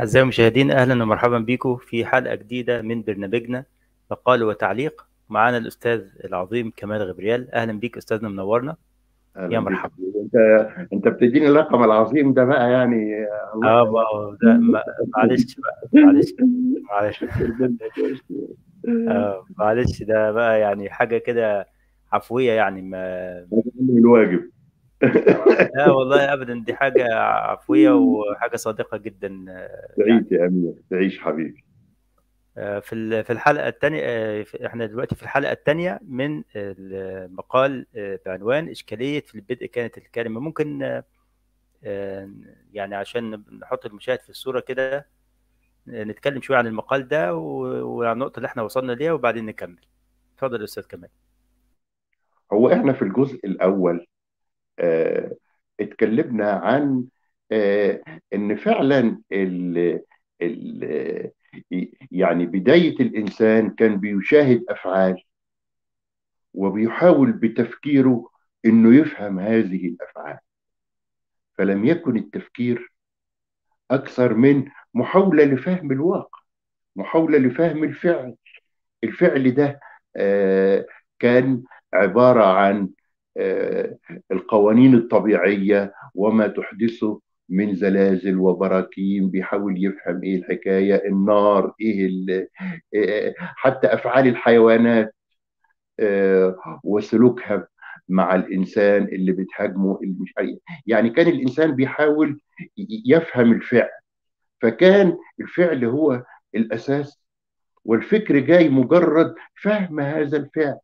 أعزائي المشاهدين أهلا ومرحبا بكم في حلقة جديدة من برنامجنا مقال وتعليق معانا الأستاذ العظيم كمال غبريال أهلا بيك أستاذنا منورنا أهلا يا بيك. مرحبا انت انت بتديني اللقب العظيم ده بقى يعني الله اه ما- ده ما- معلش بقى معلش معلش آه معلش ده بقى يعني حاجة كده عفوية يعني ما الواجب لا والله أبدا دي حاجة عفوية وحاجة صادقة جدا آه، تعيش يا امير تعيش حبيبي آه، في ال- في الحلقة الثانية احنا دلوقتي في الحلقة الثانية من المقال آه، بعنوان إشكالية في البدء كانت الكلمة ممكن آه، آه، يعني عشان نحط المشاهد في الصورة كده آه، نتكلم شوية عن المقال ده و- وعن النقطة اللي احنا وصلنا ليها وبعدين نكمل اتفضل يا أستاذ كمال هو احنا في الجزء الاول آه اتكلمنا عن آه ان فعلا ال ال يعني بداية الانسان كان بيشاهد افعال وبيحاول بتفكيره انه يفهم هذه الافعال فلم يكن التفكير اكثر من محاولة لفهم الواقع محاولة لفهم الفعل الفعل ده آه، كان عبارة عن آه، القوانين الطبيعية وما تحدثه من زلازل وبراكين بيحاول يفهم ايه الحكاية النار ايه ال- آه، حتى افعال الحيوانات آه، وسلوكها مع الانسان اللي بتهاجمه اللي مش عارف- يعني كان الانسان بيحاول ي- يفهم الفعل فكان الفعل هو الاساس والفكر جاي مجرد فهم هذا الفعل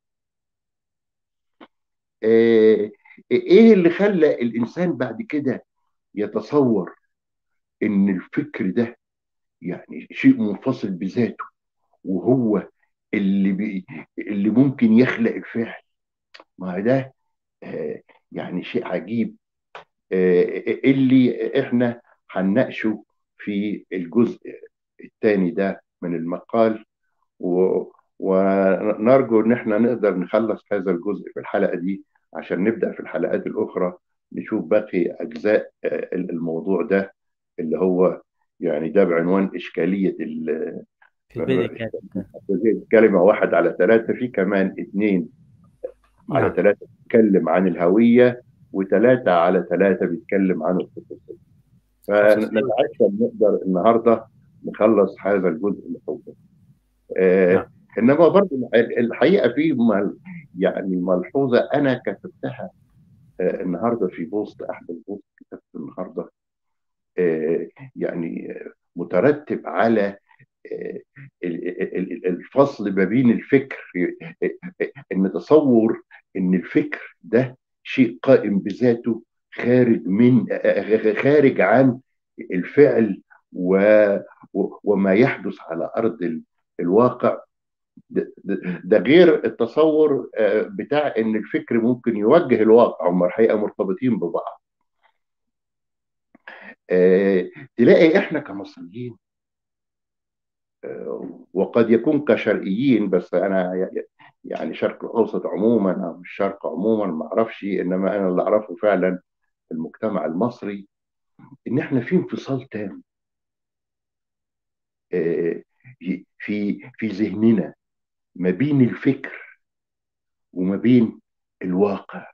آه، ايه اللي خلى الانسان بعد كده يتصور ان الفكر ده يعني شيء منفصل بذاته وهو اللي بي اللي ممكن يخلق الفعل ما ده آه، يعني شيء عجيب آه، اللي احنا هنناقشه في الجزء الثاني ده من المقال و... ونرجو ان احنا نقدر نخلص هذا الجزء في الحلقه دي عشان نبدا في الحلقات الاخرى نشوف باقي اجزاء آه، الموضوع ده اللي هو يعني ده بعنوان اشكاليه ال- في البدء كانت كلمه واحد على ثلاثه في كمان اثنين على نعم ثلاثه بيتكلم عن الهويه وثلاثه على ثلاثه بيتكلم عن الخصوصيه فنتعشى نقدر النهارده نخلص هذا الجزء الاول آه، نعم. انما برضه الحقيقه في مل- يعني ملحوظه انا كتبتها آه، النهارده في بوست احد البوست كتبت النهارده آه، يعني آه، مترتب على آه، ال- ال- الفصل ما بين الفكر آه، آه، ان تصور ان الفكر ده شيء قائم بذاته خارج من آه، خارج عن الفعل و- و- وما يحدث على ارض ال- الواقع ده, ده ده غير التصور آه، بتاع ان الفكر ممكن يوجه الواقع هم الحقيقه مرتبطين ببعض آه، تلاقي احنا كمصريين آه، وقد يكون كشرقيين بس انا ي- يعني شرق الاوسط عموما او الشرق عموما ما اعرفش انما انا اللي اعرفه فعلا في المجتمع المصري ان احنا في انفصال تام آه، في في ذهننا ما بين الفكر وما بين الواقع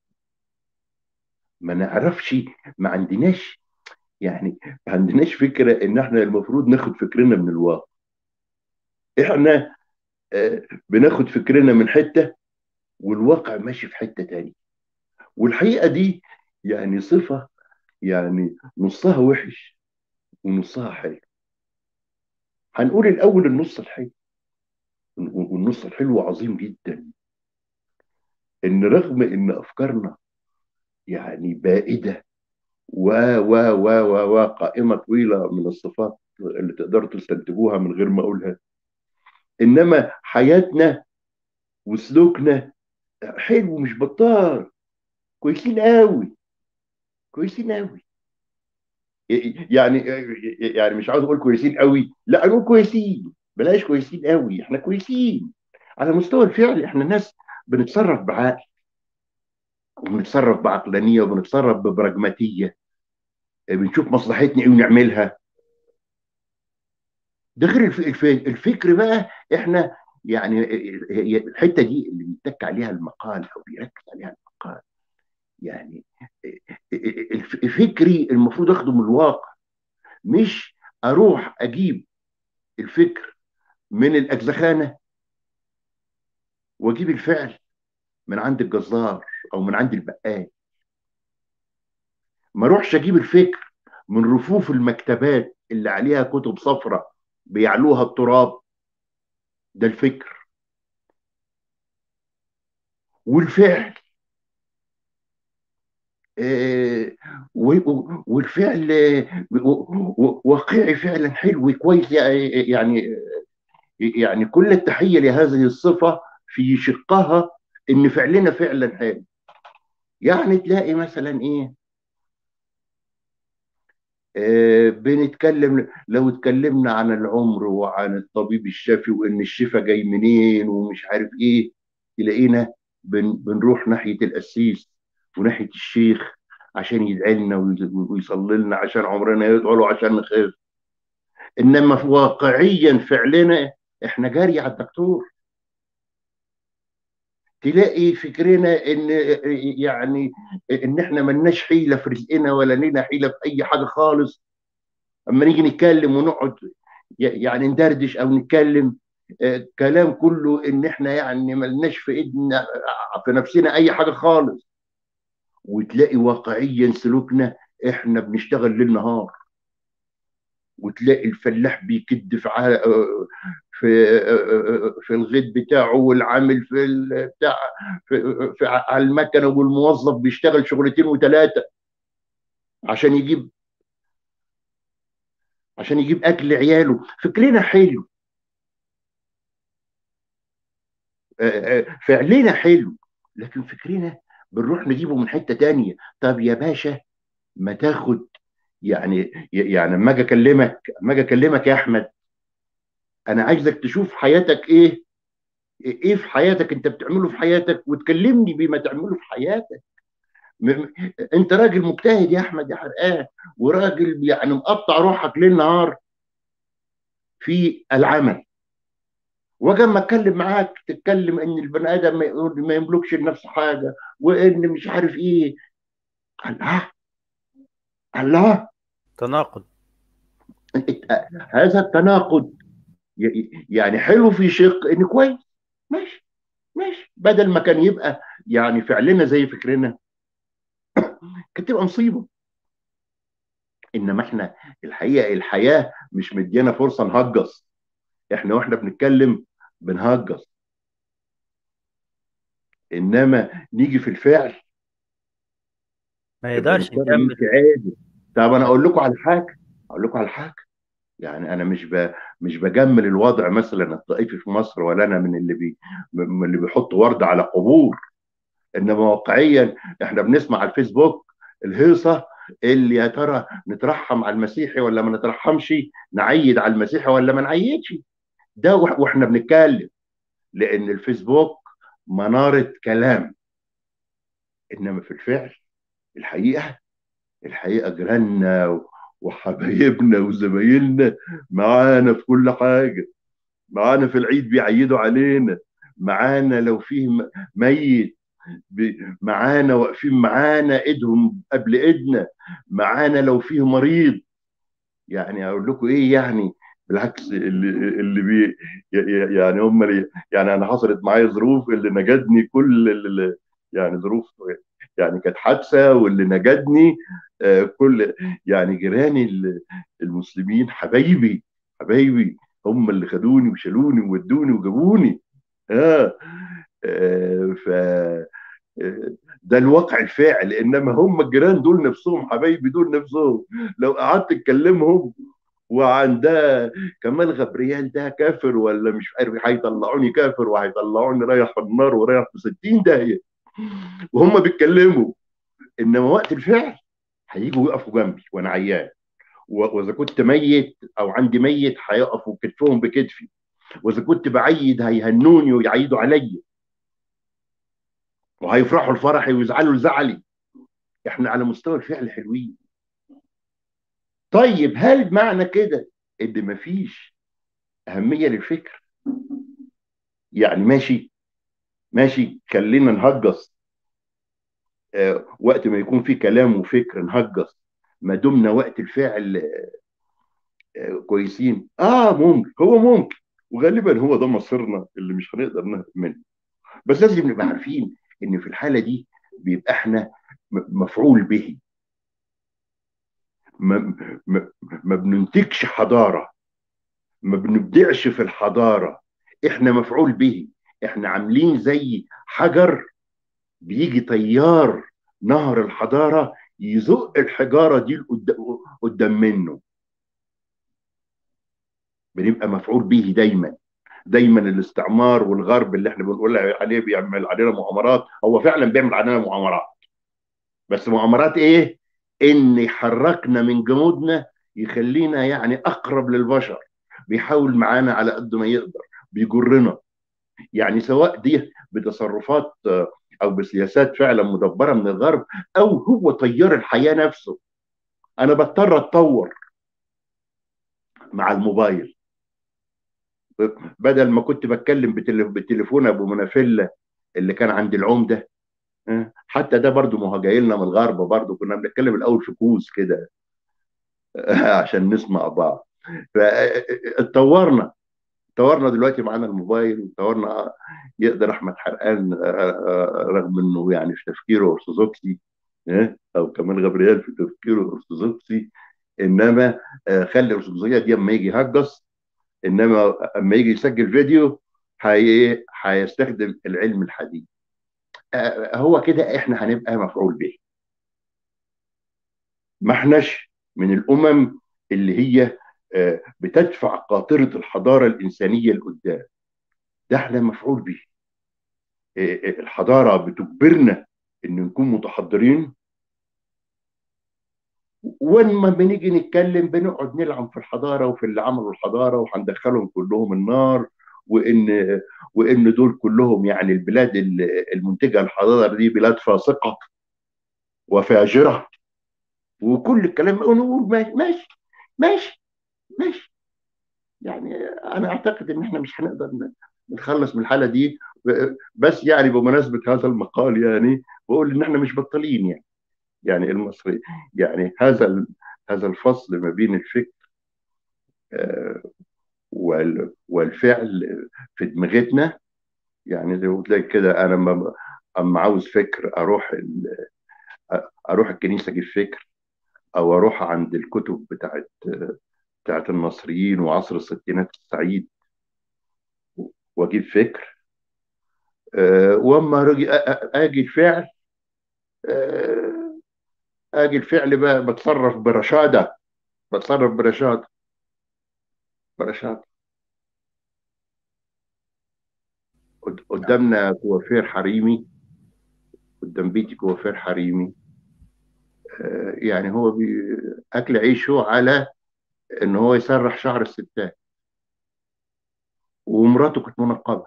ما نعرفش ما عندناش يعني ما عندناش فكره ان احنا المفروض ناخد فكرنا من الواقع احنا آه، بناخد فكرنا من حته والواقع ماشي في حته تانية والحقيقه دي يعني صفه يعني نصها وحش ونصها حلو هنقول الاول النص الحلو والنص الحلو عظيم جدا ان رغم ان افكارنا يعني بائده و و و و و قائمه طويله من الصفات اللي تقدروا تستنتجوها من غير ما اقولها انما حياتنا وسلوكنا حلو مش بطال كويسين قوي كويسين قوي يعني يعني مش عاوز اقول كويسين قوي لا اقول كويسين بلاش كويسين قوي احنا كويسين على مستوى الفعل احنا ناس بنتصرف بعقل وبنتصرف بعقلانيه وبنتصرف ببراجماتيه بنشوف مصلحتنا ايه ونعملها ده غير الف... الف... الفكر بقى احنا يعني هي الحته دي اللي بيتك عليها المقال او بيركز عليها المقال يعني الف- فكري المفروض اخده من الواقع مش اروح اجيب الفكر من الاجزخانه واجيب الفعل من عند الجزار او من عند البقال ما اروحش اجيب الفكر من رفوف المكتبات اللي عليها كتب صفراء بيعلوها التراب ده الفكر والفعل آه، و- و- والفعل آه، و- و- واقعي فعلا حلو كويس يعني يعني كل التحية لهذه الصفة في شقها ان فعلنا فعلا حلو يعني تلاقي مثلا ايه آه بنتكلم لو اتكلمنا عن العمر وعن الطبيب الشافي وان الشفا جاي منين ومش عارف ايه تلاقينا بن بنروح ناحية القسيس وناحية الشيخ عشان يدعي لنا ويز- ويصلي لنا عشان عمرنا يطول وعشان نخف انما واقعيا فعلنا احنا جاري على الدكتور تلاقي فكرنا ان يعني ان احنا ملناش حيله في رزقنا ولا لنا حيله في اي حاجه خالص اما نيجي نتكلم ونقعد يعني ندردش او نتكلم آه، كلام كله ان احنا يعني ملناش في ايدنا في نفسنا اي حاجه خالص وتلاقي واقعيا سلوكنا احنا بنشتغل ليل نهار وتلاقي الفلاح بيكد في ع- في في الغيط بتاعه والعامل في ال- بتاع في, في على المكنه والموظف بيشتغل شغلتين وثلاثه عشان يجيب عشان يجيب اكل عياله فكرنا حلو فعلنا حلو لكن فكرنا بنروح نجيبه من حته تانية طب يا باشا ما تاخد يعني يعني اما اجي اكلمك اما اجي اكلمك يا احمد انا عايزك تشوف حياتك ايه ايه في حياتك انت بتعمله في حياتك وتكلمني بما تعمله في حياتك م- انت راجل مجتهد يا احمد يا حرقان وراجل يعني مقطع روحك ليل نهار في العمل واجي اما اتكلم معاك تتكلم ان البني ادم ما يقول- ما يملكش لنفسه حاجه وان مش عارف ايه الله الله تناقض هذا التناقض ي- يعني حلو في شق ان كويس ماشي ماشي بدل ما كان يبقى يعني فعلنا زي فكرنا كانت تبقى مصيبه انما احنا الحقيقه الحياه مش مدينا فرصه نهجص احنا واحنا بنتكلم بنهجص انما نيجي في الفعل ما يقدرش بنضطر يكمل نمشي عادي طب انا اقول لكم على حاجه اقول لكم على حاجه يعني انا مش ب... مش بجمل الوضع مثلا الطائفي في مصر ولا انا من اللي بي... من اللي بيحط ورد على قبور انما واقعيا احنا بنسمع على الفيسبوك الهيصه اللي يا ترى نترحم على المسيحي ولا ما نترحمش نعيد على المسيحي ولا ما نعيدش ده وإح- واحنا بنتكلم لان الفيسبوك مناره كلام انما في الفعل الحقيقه الحقيقه جيراننا و- وحبايبنا وزمايلنا معانا في كل حاجه معانا في العيد بيعيدوا علينا معانا لو فيه م- ميت ب- معانا واقفين معانا ايدهم قبل ايدنا معانا لو فيه مريض يعني اقول لكم ايه يعني بالعكس اللي اللي بي ي- ي- يعني هم اللي يعني انا حصلت معايا ظروف اللي نجدني كل اللي يعني ظروف يعني كانت حادثه واللي نجدني آه، كل يعني جيراني ال- المسلمين حبايبي حبايبي هم اللي خدوني وشالوني وودوني وجابوني اه, آه ف آه، ده الواقع الفاعل انما هم الجيران دول نفسهم حبايبي دول نفسهم لو قعدت تكلمهم وعن ده كمال غبريال ده كافر ولا مش عارف هيطلعوني كافر وهيطلعوني رايح في النار ورايح في 60 داهيه وهم بيتكلموا انما وقت الفعل هيجوا يقفوا جنبي وانا عيان و- واذا كنت ميت او عندي ميت هيقفوا كتفهم بكتفي واذا كنت بعيد هيهنوني ويعيدوا عليا وهيفرحوا لفرحي ويزعلوا لزعلي احنا على مستوى الفعل حلوين طيب هل معنى كده ان مفيش اهميه للفكر يعني ماشي ماشي خلينا نهجص آه، وقت ما يكون في كلام وفكر نهجص ما دمنا وقت الفعل آه، كويسين اه ممكن هو ممكن وغالبا هو ده مصيرنا اللي مش هنقدر نهرب منه بس لازم نبقى عارفين ان في الحاله دي بيبقى احنا م- مفعول به ما, ما, ما بننتجش حضاره ما بنبدعش في الحضاره احنا مفعول به احنا عاملين زي حجر بيجي تيار نهر الحضاره يزق الحجاره دي لقد- قدام منه بنبقى مفعول به دايما دايما الاستعمار والغرب اللي احنا بنقول عليه بيعمل علينا مؤامرات هو فعلا بيعمل علينا مؤامرات بس مؤامرات ايه ان يحركنا من جمودنا يخلينا يعني اقرب للبشر بيحاول معانا على قد ما يقدر بيجرنا يعني سواء دي بتصرفات آه، او بسياسات فعلا مدبره من الغرب او هو تيار الحياه نفسه انا بضطر اتطور مع الموبايل بدل ما كنت بتكلم بتل- بالتليفون ابو منافله اللي كان عند العمده آه، حتى ده برضو ما هو جاي لنا من الغرب برضو كنا بنتكلم الاول في كوز كده عشان نسمع بعض فاتطورنا اتطورنا دلوقتي معانا الموبايل واتطورنا يقدر احمد حرقان آه، آه، رغم انه يعني في تفكيره ارثوذكسي آه، او كمان غبريال في تفكيره ارثوذكسي انما آه، خلي الارثوذكسيه دي اما يجي يهجص انما اما يجي يسجل فيديو هي هيستخدم العلم الحديث آه، هو كده احنا هنبقى مفعول به ما احناش من الامم اللي هي آه، بتدفع قاطره الحضاره الانسانيه لقدام ده احنا مفعول به آه، آه، الحضاره بتجبرنا ان نكون متحضرين ولما بنيجي نتكلم بنقعد نلعب في الحضاره وفي اللي عملوا الحضاره وهندخلهم كلهم النار وان وان دول كلهم يعني البلاد ال- المنتجه للحضاره دي بلاد فاسقه وفاجره وكل الكلام نقول ماشي ماشي ماشي ماشي يعني انا اعتقد ان احنا مش هنقدر ن- نتخلص من الحاله دي بس يعني بمناسبه هذا المقال يعني بقول ان احنا مش بطالين يعني يعني المصري يعني هذا ال- هذا الفصل ما بين الفكر آه، وال- والفعل في دماغتنا يعني زي ما قلت لك كده انا اما اما عاوز فكر اروح ال- اروح الكنيسه اجيب فكر او اروح عند الكتب بتاعت بتاعت المصريين وعصر الستينات السعيد واجيب فكر آه، واما أجي- أ- أ- اجي الفعل آه، اجي الفعل بقى بتصرف برشاده بتصرف برشاده برشاده قد- قدامنا كوافير حريمي قدام بيتي كوافير حريمي آه، يعني هو بي... اكل عيشه على ان هو يسرح شعر الستات ومراته كانت منقبه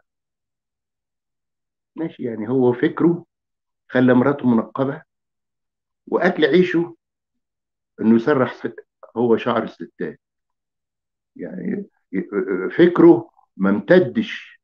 ماشي يعني هو فكره خلى مراته منقبه واكل عيشه انه يسرح ست... هو شعر الستات يعني فكره ما امتدش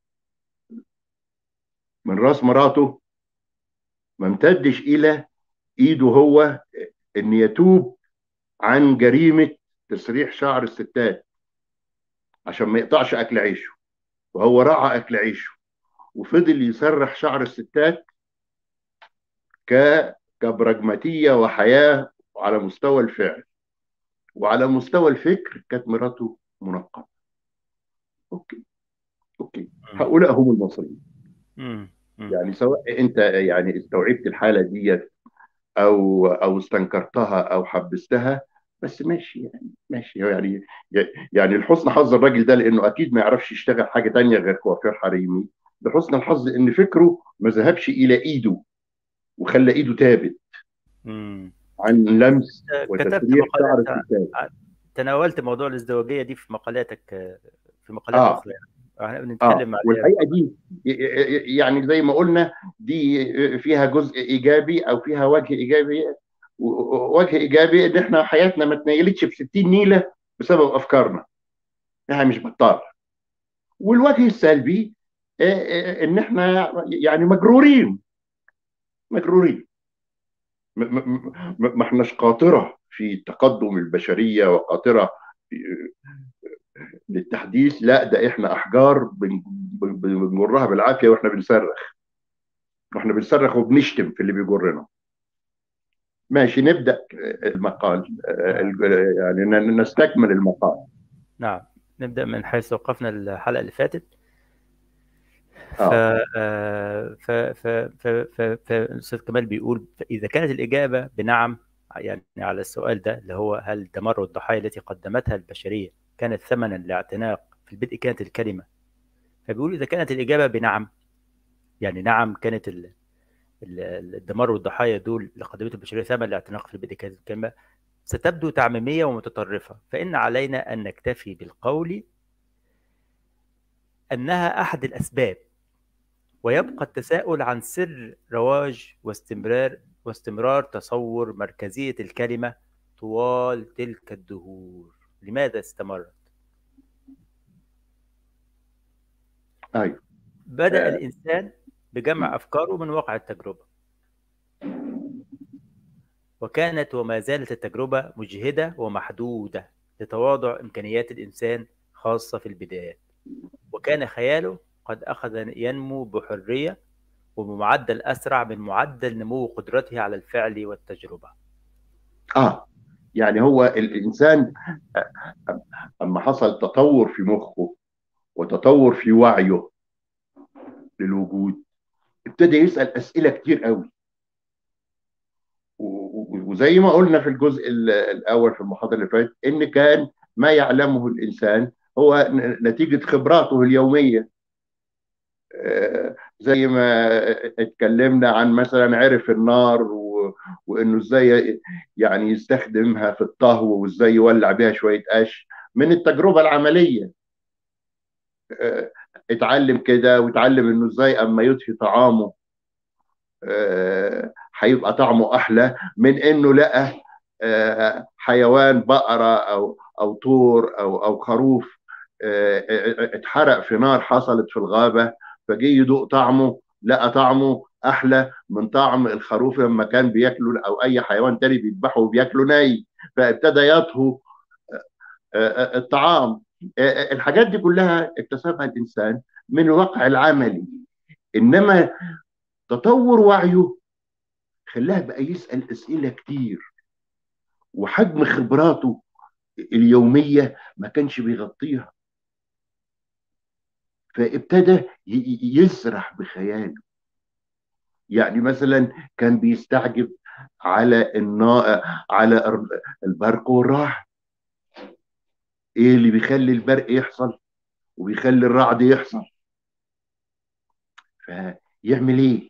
من راس مراته ما امتدش الى ايده هو ان يتوب عن جريمه تسريح شعر الستات عشان ما يقطعش اكل عيشه وهو راعى اكل عيشه وفضل يسرح شعر الستات ك كبراجماتيه وحياه على مستوى الفعل وعلى مستوى الفكر كانت مراته منقبه اوكي اوكي هؤلاء هم المصريين مم. مم. يعني سواء انت يعني استوعبت الحاله ديت او او استنكرتها او حبستها بس ماشي يعني ماشي يعني يعني لحسن حظ الراجل ده لانه اكيد ما يعرفش يشتغل حاجه تانية غير كوافير حريمي لحسن الحظ ان فكره ما ذهبش الى ايده وخلى ايده تابت مم. عن لمس كتبت وتسريح شعر مقالات الستات تناولت موضوع الازدواجيه دي في مقالاتك آه، في مقالات آه. اخرى يعني احنا اه بنتكلم عليها والحقيقه دي يعني زي ما قلنا دي فيها جزء ايجابي او فيها وجه ايجابي وجه ايجابي ان احنا حياتنا ما اتنيلتش ب 60 نيله بسبب افكارنا احنا مش بطال والوجه السلبي آه، آه، ان احنا يعني مجرورين مجرورين م- م- م- ما احناش قاطره في تقدم البشريه وقاطره في- للتحديث لا ده احنا احجار بن- بن- بنجرها بالعافيه واحنا بنصرخ واحنا بنصرخ وبنشتم في اللي بيجرنا ماشي نبدا المقال آه، ال- يعني ن- نستكمل المقال نعم نبدأ من حيث وقفنا الحلقة اللي فاتت ف اه آه، ف ف ف ف فالأستاذ كمال بيقول إذا كانت الإجابة بنعم يعني على السؤال ده اللي هو هل تمرد الضحايا التي قدمتها البشرية كانت ثمنا لاعتناق في البدء كانت الكلمة فبيقول إذا كانت الإجابة بنعم يعني نعم كانت ال- ال- الدمار والضحايا دول اللي قدمته البشرية ثمن لاعتناق في البدء كانت الكلمة ستبدو تعميمية ومتطرفة فإن علينا أن نكتفي بالقول أنها أحد الأسباب ويبقى التساؤل عن سر رواج واستمرار واستمرار تصور مركزية الكلمة طوال تلك الدهور لماذا استمرت؟ ايوه بدأ آه، الإنسان بجمع أفكاره من واقع التجربة وكانت وما زالت التجربة مجهدة ومحدودة لتواضع إمكانيات الإنسان خاصة في البدايات وكان خياله قد أخذ ينمو بحرية وبمعدل أسرع من معدل نمو قدرته على الفعل والتجربة اه يعني هو الانسان اما حصل تطور في مخه وتطور في وعيه للوجود ابتدى يسال اسئله كتير قوي و- و- وزي ما قلنا في الجزء ال- الاول في المحاضره اللي فاتت ان كان ما يعلمه الانسان هو ن- نتيجه خبراته اليوميه آه، زي ما اتكلمنا عن مثلا عرف النار و... وانه ازاي يعني يستخدمها في الطهو وازاي يولع بيها شويه قش من التجربه العمليه آه، اتعلم كده واتعلم انه ازاي اما يطفي طعامه آه، هيبقى طعمه احلى من انه لقى آه، حيوان بقره او او طور او او خروف آه، آه، اتحرق في نار حصلت في الغابه فجه يدوق طعمه لقى طعمه احلى من طعم الخروف لما كان بياكله او اي حيوان تاني بيذبحه وبياكله ني فابتدى يطهو آه، آه، الطعام آه، آه، الحاجات دي كلها اكتسبها الانسان من الواقع العملي انما تطور وعيه خلاه بقى يسال اسئله كتير وحجم خبراته اليوميه ما كانش بيغطيها فابتدى ي- ي- يسرح بخياله يعني مثلا كان بيستعجب على النا... على الر- البرق والرعد ايه اللي بيخلي البرق يحصل وبيخلي الرعد يحصل فيعمل ايه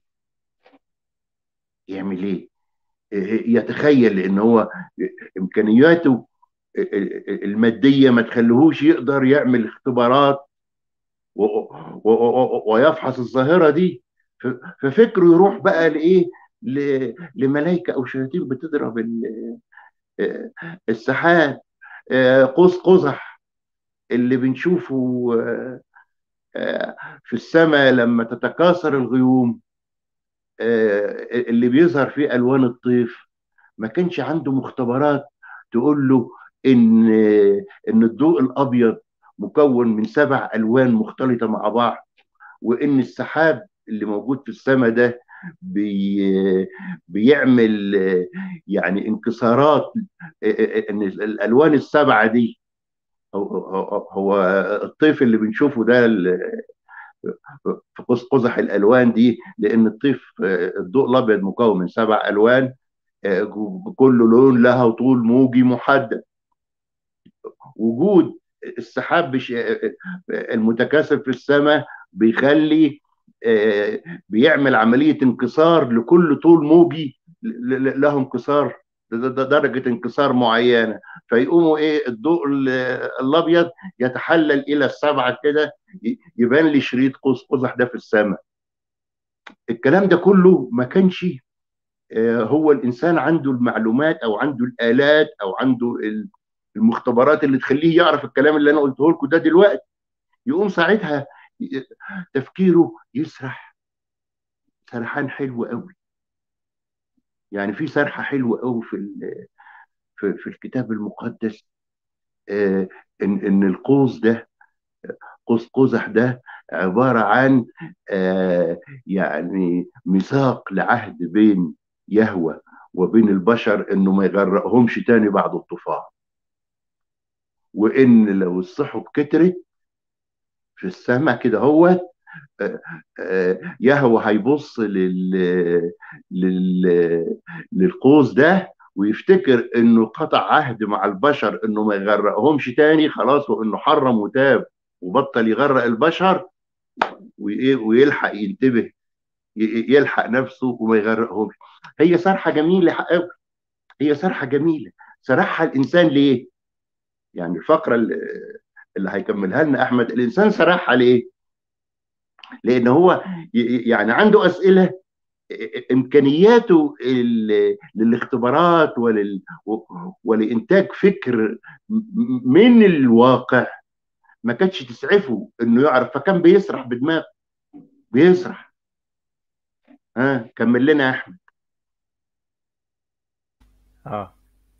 يعمل ايه إيه- يتخيل ان هو امكانياته الماديه ما تخليهوش يقدر يعمل اختبارات و- و- و- ويفحص الظاهره دي ف- ففكره يروح بقى لايه ل- لملائكه او شياطين بتضرب ال- السحاب آه، قوس قزح اللي بنشوفه آه، آه، في السماء لما تتكاثر الغيوم آه، اللي بيظهر فيه الوان الطيف ما كانش عنده مختبرات تقول له ان ان الضوء الابيض مكون من سبع الوان مختلطه مع بعض وان السحاب اللي موجود في السماء ده بي بيعمل آه، يعني انكسارات آه، آه، ان الالوان السبعه دي هو هو- هو الطيف اللي بنشوفه ده ال- في قوس قزح الالوان دي لان الطيف آه، الضوء الابيض مكون من سبع الوان آه، كل لون لها طول موجي محدد وجود السحاب بش... المتكاثر في السماء بيخلي آه، بيعمل عملية انكسار لكل طول موجي ل- ل- له انكسار د- د- درجة انكسار معينة فيقوموا ايه الضوء ال- الابيض يتحلل الى السبعة كده ي- يبان لي شريط قوس قزح ده في السماء الكلام ده كله ما كانش آه، هو الانسان عنده المعلومات او عنده الالات او عنده ال- المختبرات اللي تخليه يعرف الكلام اللي انا قلته لكم ده دلوقتي يقوم ساعتها تفكيره يسرح سرحان حلو قوي يعني في سرحه حلوه قوي في في, في الكتاب المقدس آه ان ان القوس ده قوس قزح ده عباره عن آه يعني ميثاق لعهد بين يهوه وبين البشر انه ما يغرقهمش تاني بعد الطوفان وان لو السحب كترت في السماء كده هو يهوه هيبص لل... لل... للقوس ده ويفتكر انه قطع عهد مع البشر انه ما يغرقهمش تاني خلاص وانه حرم وتاب وبطل يغرق البشر ويلحق ينتبه يلحق نفسه وما يغرقهمش هي صرحه جميله قوي هي صرحه جميله سرحها الانسان ليه؟ يعني الفقره اللي, اللي هيكملها لنا احمد الانسان سرحها ليه؟ لان هو يعني عنده اسئله امكانياته للاختبارات ولل ولانتاج فكر من الواقع ما كانتش تسعفه انه يعرف فكان بيسرح بدماغه بيسرح ها كمل لنا يا احمد اه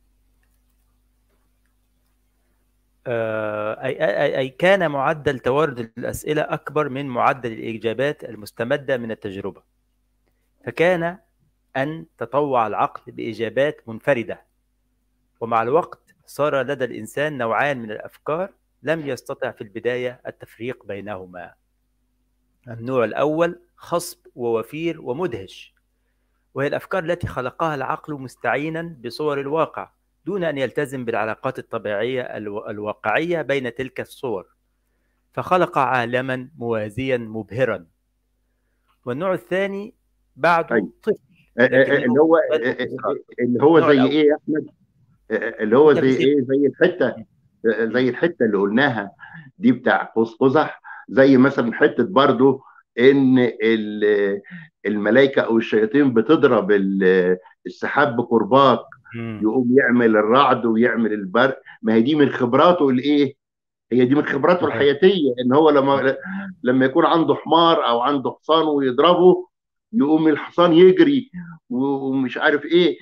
أي, أي, أي كان معدل توارد الأسئلة أكبر من معدل الإجابات المستمدة من التجربة فكان أن تطوع العقل بإجابات منفردة ومع الوقت صار لدى الإنسان نوعان من الأفكار لم يستطع في البداية التفريق بينهما النوع الأول خصب ووفير ومدهش وهي الأفكار التي خلقها العقل مستعينا بصور الواقع دون أن يلتزم بالعلاقات الطبيعية الواقعية بين تلك الصور فخلق عالما موازيا مبهرا والنوع الثاني بعده أي. طفل اللي هو اللي هو زي ايه يا احمد اللي هو زي ايه زي الحته زي الحته اللي قلناها دي بتاع قوس قزح زي مثلا حته برضو ان الملائكه او الشياطين بتضرب السحاب بكرباج يقوم يعمل الرعد ويعمل البرق ما هي دي من خبراته الايه هي دي من خبراته الحياتيه ان هو لما لما يكون عنده حمار او عنده حصان ويضربه يقوم الحصان يجري ومش عارف ايه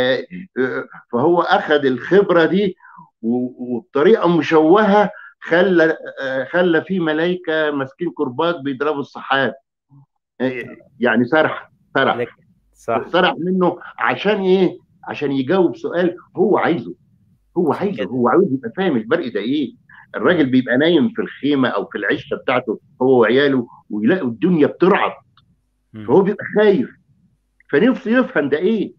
فهو اخذ الخبره دي وبطريقه مشوهه خلى خلى في ملائكه ماسكين كرباج بيضربوا السحاب يعني سرح سرح صح سرح منه عشان ايه عشان يجاوب سؤال هو عايزه هو عايزه هو عاوز يبقى فاهم البرق ده ايه الراجل بيبقى نايم في الخيمه او في العشه بتاعته هو وعياله ويلاقوا الدنيا بترعب فهو بيبقى خايف فنفسه يفهم ده ايه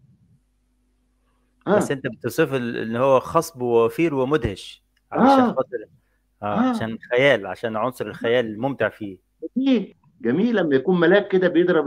آه. بس انت بتصف ان هو خصب ووفير ومدهش علشان آه. خاطر آه. آه. عشان خيال عشان عنصر الخيال الممتع فيه جميل جميل لما يكون ملاك كده بيضرب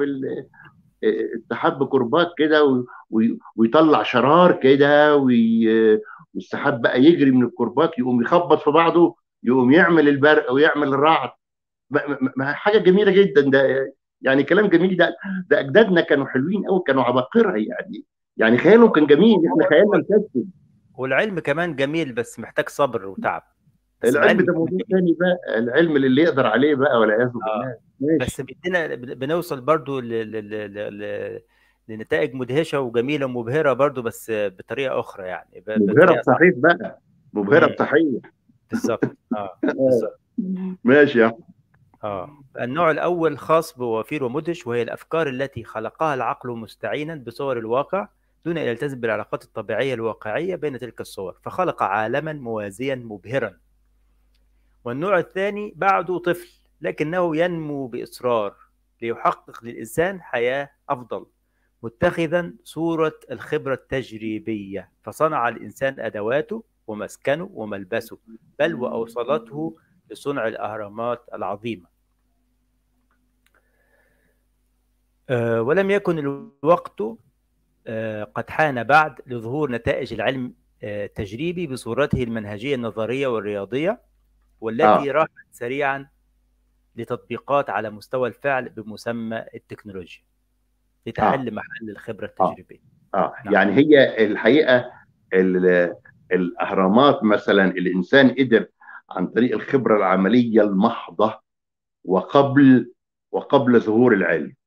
السحاب بكرباج كده ويطلع شرار كده والسحاب بقى يجري من الكرباج يقوم يخبط في بعضه يقوم يعمل البرق ويعمل الرعد ما حاجه جميله جدا ده يعني كلام جميل ده ده اجدادنا كانوا حلوين قوي كانوا عباقره يعني يعني خيالهم كان جميل احنا خيالنا مكسب والعلم كمان جميل بس محتاج صبر وتعب العلم ده موضوع ثاني بقى العلم اللي يقدر عليه بقى والعياذ بالله آه. بس بيدينا بنوصل برضو ل... ل... ل... لنتائج مدهشه وجميله ومبهره برضو بس بطريقه اخرى يعني ب... مبهره بصحيح بقى مبهره بصحيح بالظبط اه بالظبط ماشي يا اه النوع الاول خاص بوفير ومدهش وهي الافكار التي خلقها العقل مستعينا بصور الواقع دون ان يلتزم بالعلاقات الطبيعيه الواقعيه بين تلك الصور فخلق عالما موازيا مبهرا والنوع الثاني بعده طفل لكنه ينمو باصرار ليحقق للانسان حياه افضل متخذا صوره الخبره التجريبيه فصنع الانسان ادواته ومسكنه وملبسه بل واوصلته لصنع الاهرامات العظيمه أه ولم يكن الوقت أه قد حان بعد لظهور نتائج العلم التجريبي بصورته المنهجيه النظريه والرياضيه والتي آه. راحت سريعا لتطبيقات على مستوى الفعل بمسمى التكنولوجيا لتحل آه. محل الخبره التجريبيه آه. آه. نعم. يعني هي الحقيقه الاهرامات مثلا الانسان قدر عن طريق الخبره العمليه المحضه وقبل وقبل ظهور العلم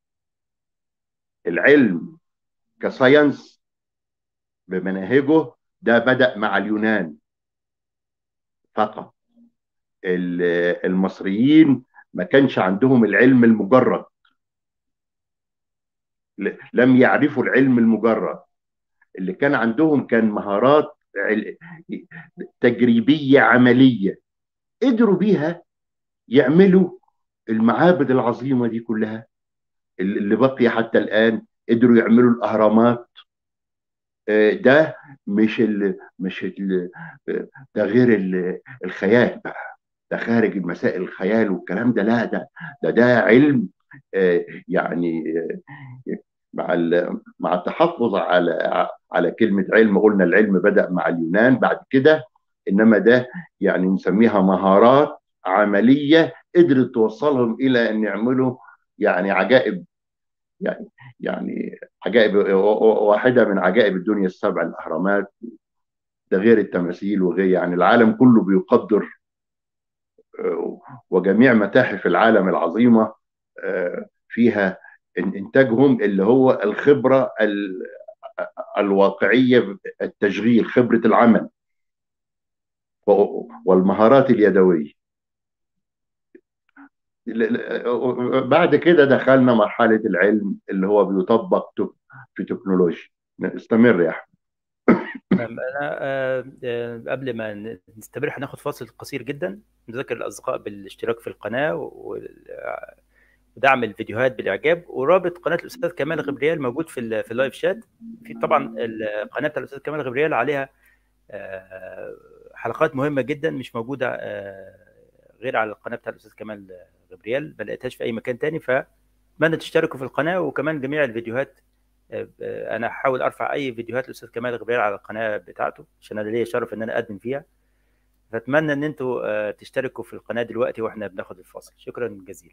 العلم كساينس بمناهجه ده بدأ مع اليونان فقط المصريين ما كانش عندهم العلم المجرد لم يعرفوا العلم المجرد اللي كان عندهم كان مهارات تجريبية عملية قدروا بيها يعملوا المعابد العظيمة دي كلها اللي بقي حتى الآن قدروا يعملوا الأهرامات ده مش ال مش ال ده غير الخيال بقى ده خارج المسائل الخيال والكلام ده لا ده ده ده علم يعني مع مع التحفظ على على كلمه علم قلنا العلم بدا مع اليونان بعد كده انما ده يعني نسميها مهارات عمليه قدرت توصلهم الى ان يعملوا يعني عجائب يعني يعني عجائب واحده من عجائب الدنيا السبع الاهرامات ده غير التماثيل وغير يعني العالم كله بيقدر وجميع متاحف العالم العظيمه فيها انتاجهم اللي هو الخبره الواقعيه التشغيل خبره العمل والمهارات اليدويه بعد كده دخلنا مرحله العلم اللي هو بيطبق في تكنولوجيا استمر يا احمد انا قبل ما نستمر هناخد فاصل قصير جدا نذكر الاصدقاء بالاشتراك في القناه ودعم الفيديوهات بالاعجاب ورابط قناه الاستاذ كمال غبريال موجود في في اللايف شات في طبعا القناه بتاع الاستاذ كمال غبريال عليها حلقات مهمه جدا مش موجوده غير على القناه بتاع الاستاذ كمال غبريال ما لقيتهاش في اي مكان تاني فاتمنى تشتركوا في القناه وكمان جميع الفيديوهات انا هحاول ارفع اي فيديوهات الاستاذ كمال غبريال على القناه بتاعته عشان انا ليا شرف ان انا اقدم فيها فاتمنى ان انتوا تشتركوا في القناه دلوقتي واحنا بناخد الفاصل شكرا جزيلا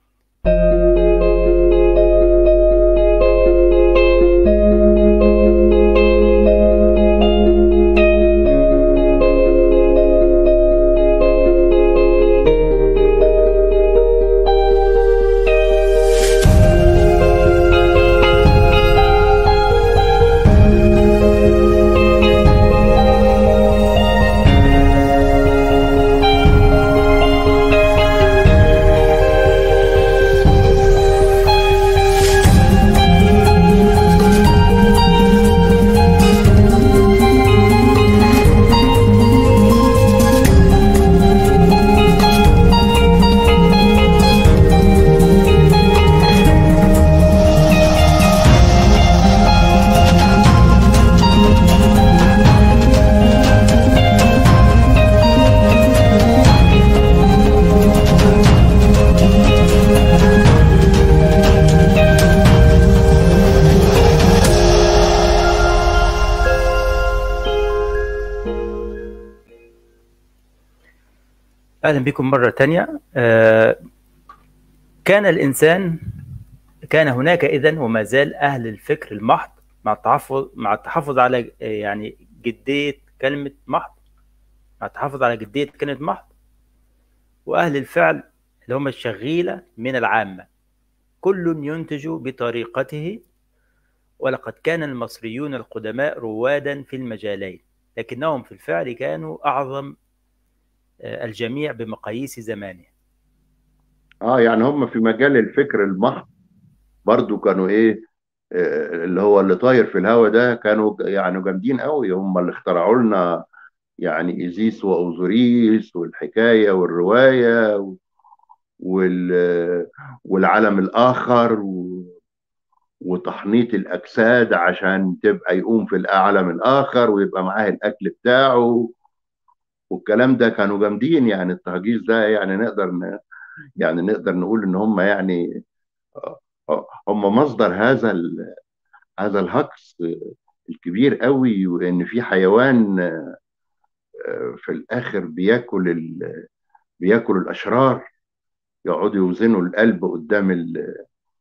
اهلا بكم مره تانية كان الانسان كان هناك اذا وما زال اهل الفكر المحض مع التحفظ مع التحفظ على يعني جديه كلمه محض مع التحفظ على جديه كلمه محض واهل الفعل اللي هم الشغيله من العامه كل ينتج بطريقته ولقد كان المصريون القدماء روادا في المجالين لكنهم في الفعل كانوا اعظم الجميع بمقاييس زمانه اه يعني هم في مجال الفكر المحض برضو كانوا ايه آه اللي هو اللي طاير في الهوا ده كانوا يعني جامدين قوي هم اللي اخترعوا لنا يعني ايزيس واوزوريس والحكايه والروايه وال والعالم الاخر و وتحنيط الاجساد عشان تبقى يقوم في العالم الاخر ويبقى معاه الاكل بتاعه والكلام ده كانوا جامدين يعني التهجيس ده يعني نقدر ن... يعني نقدر نقول ان هم يعني هم مصدر هذا ال... هذا الهجس الكبير قوي وان في حيوان في الاخر بياكل ال... بياكل الاشرار يقعدوا يوزنوا القلب قدام ال...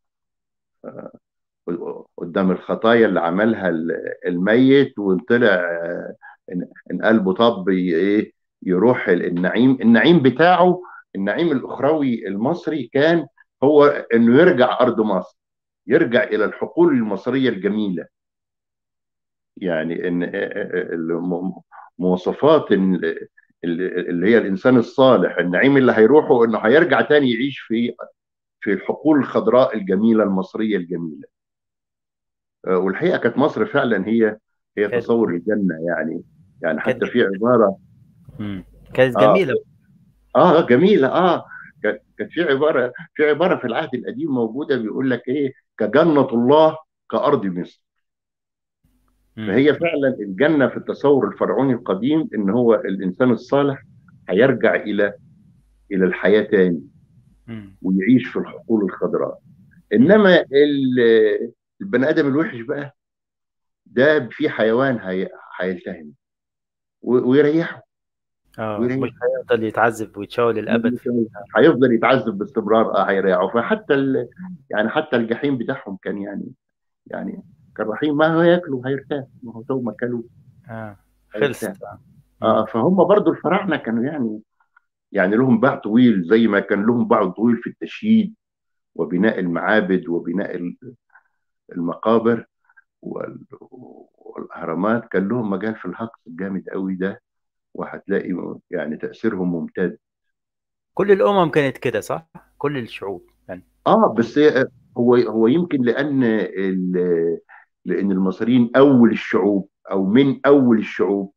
قدام الخطايا اللي عملها الميت وطلع ان قلبه طب ايه يروح النعيم النعيم بتاعه النعيم الاخروي المصري كان هو انه يرجع ارض مصر يرجع الى الحقول المصريه الجميله يعني ان الم- مواصفات ال- ال- اللي هي الانسان الصالح النعيم اللي هيروحه انه هيرجع تاني يعيش في في الحقول الخضراء الجميله المصريه الجميله آه، والحقيقه كانت مصر فعلا هي هي كانت تصور الجنه يعني يعني كانت حتى في عباره مم. كانت اه جميله اه جميله اه كانت كانت في عباره في عباره في العهد القديم موجوده بيقول لك ايه كجنه الله كارض مصر مم. فهي فعلا الجنه في التصور الفرعوني القديم ان هو الانسان الصالح هيرجع الى الى الحياه تاني مم. ويعيش في الحقول الخضراء مم. انما ال- البني ادم الوحش بقى ده في حيوان هي- هيلتهم و- ويريحه اه ويريحه مش هيفضل يتعذب ويتشاول للابد مش هيفضل يتعذب باستمرار اه هيريحه فحتى ال... يعني حتى الجحيم بتاعهم كان يعني يعني كان رحيم ما هو ياكلوا هيرتاح ما هو تو ما كلوا اه هيرتاح خلصت اه اه مم. فهم برضو الفراعنه كانوا يعني يعني لهم باع طويل زي ما كان لهم باع طويل في التشييد وبناء المعابد وبناء ال- المقابر وال- والاهرامات كان لهم مجال في الهجص الجامد قوي ده وهتلاقي يعني تاثيرهم ممتد كل الامم كانت كده صح كل الشعوب يعني اه بس هي- هو هو يمكن لان ال- لان المصريين اول الشعوب او من اول الشعوب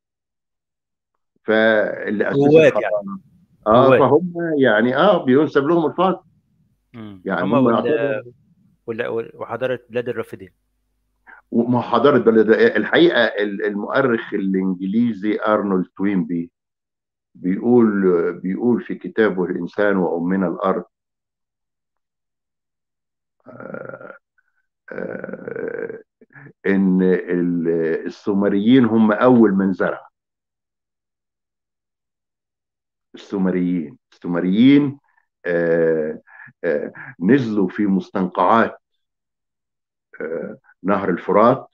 فاللي اسسوا قوات يعني الحضاره اه قوات فهم يعني اه بينسب لهم الفضل مم. يعني هم هم وال... يعتبروا وال... وال- وحضاره بلاد الرافدين وما حضاره بلد الحقيقه ال- المؤرخ الانجليزي ارنولد توينبي بيقول بيقول في كتابه الانسان وامنا الارض آه، آه، ان ال- السومريين هم اول من زرع السومريين السومريين آه، آه، نزلوا في مستنقعات آه، نهر الفرات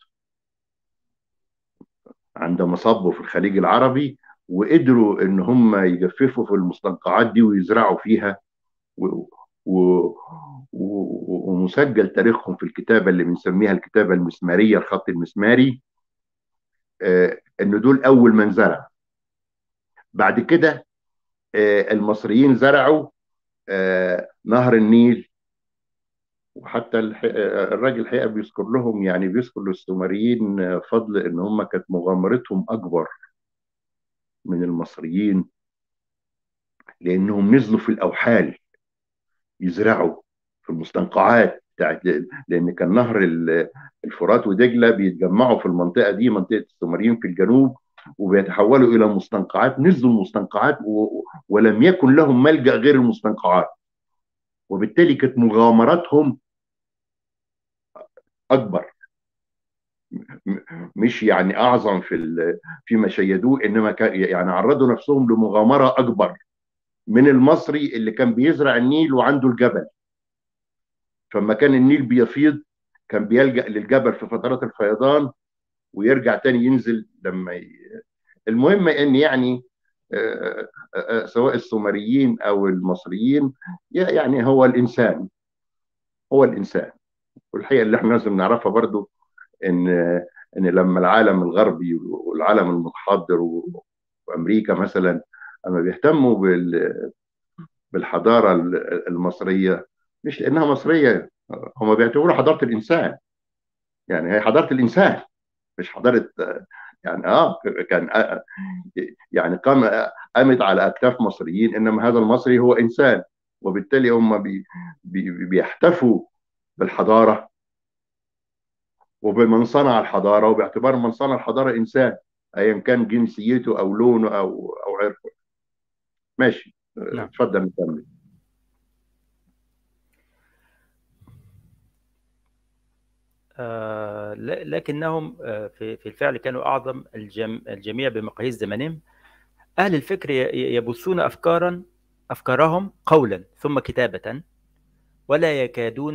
عند مصبه في الخليج العربي وقدروا ان هم يجففوا في المستنقعات دي ويزرعوا فيها و... و... و... ومسجل تاريخهم في الكتابه اللي بنسميها الكتابه المسماريه الخط المسماري آه، ان دول اول من زرع بعد كده آه، المصريين زرعوا آه، نهر النيل وحتى الح- آه، الراجل الحقيقه بيذكر لهم يعني بيذكر للسومريين آه، فضل ان هم كانت مغامرتهم اكبر من المصريين لانهم نزلوا في الاوحال يزرعوا في المستنقعات بتاعت لان كان نهر ال- الفرات ودجله بيتجمعوا في المنطقه دي منطقه السومريين في الجنوب وبيتحولوا الى مستنقعات نزلوا المستنقعات و... ولم يكن لهم ملجا غير المستنقعات وبالتالي كانت مغامراتهم اكبر م- مش يعني اعظم في ال... فيما شيدوه انما كان يعني عرضوا نفسهم لمغامره اكبر من المصري اللي كان بيزرع النيل وعنده الجبل فلما كان النيل بيفيض كان بيلجأ للجبل في فترات الفيضان ويرجع تاني ينزل لما ي... المهم ان يعني آه، آه، آه، سواء السومريين او المصريين يعني هو الانسان هو الانسان والحقيقه اللي احنا لازم نعرفها برضو ان ان لما العالم الغربي والعالم المتحضر و- وامريكا مثلا اما بيهتموا بال- بالحضاره ال- المصريه مش لانها مصريه هم بيعتبروها حضاره الانسان يعني هي حضاره الانسان مش حضاره يعني اه كان آه يعني قام قامت على اكتاف مصريين انما هذا المصري هو انسان وبالتالي هم بي بي بيحتفوا بالحضاره وبمن صنع الحضاره وباعتبار من صنع الحضاره انسان ايا كان جنسيته او لونه او او عرقه ماشي نعم اتفضل نكمل آه ل- لكنهم آه في في الفعل كانوا اعظم الجم... الجميع بمقاييس زمانهم اهل الفكر ي- ي- يبثون افكارا افكارهم قولا ثم كتابه ولا يكادون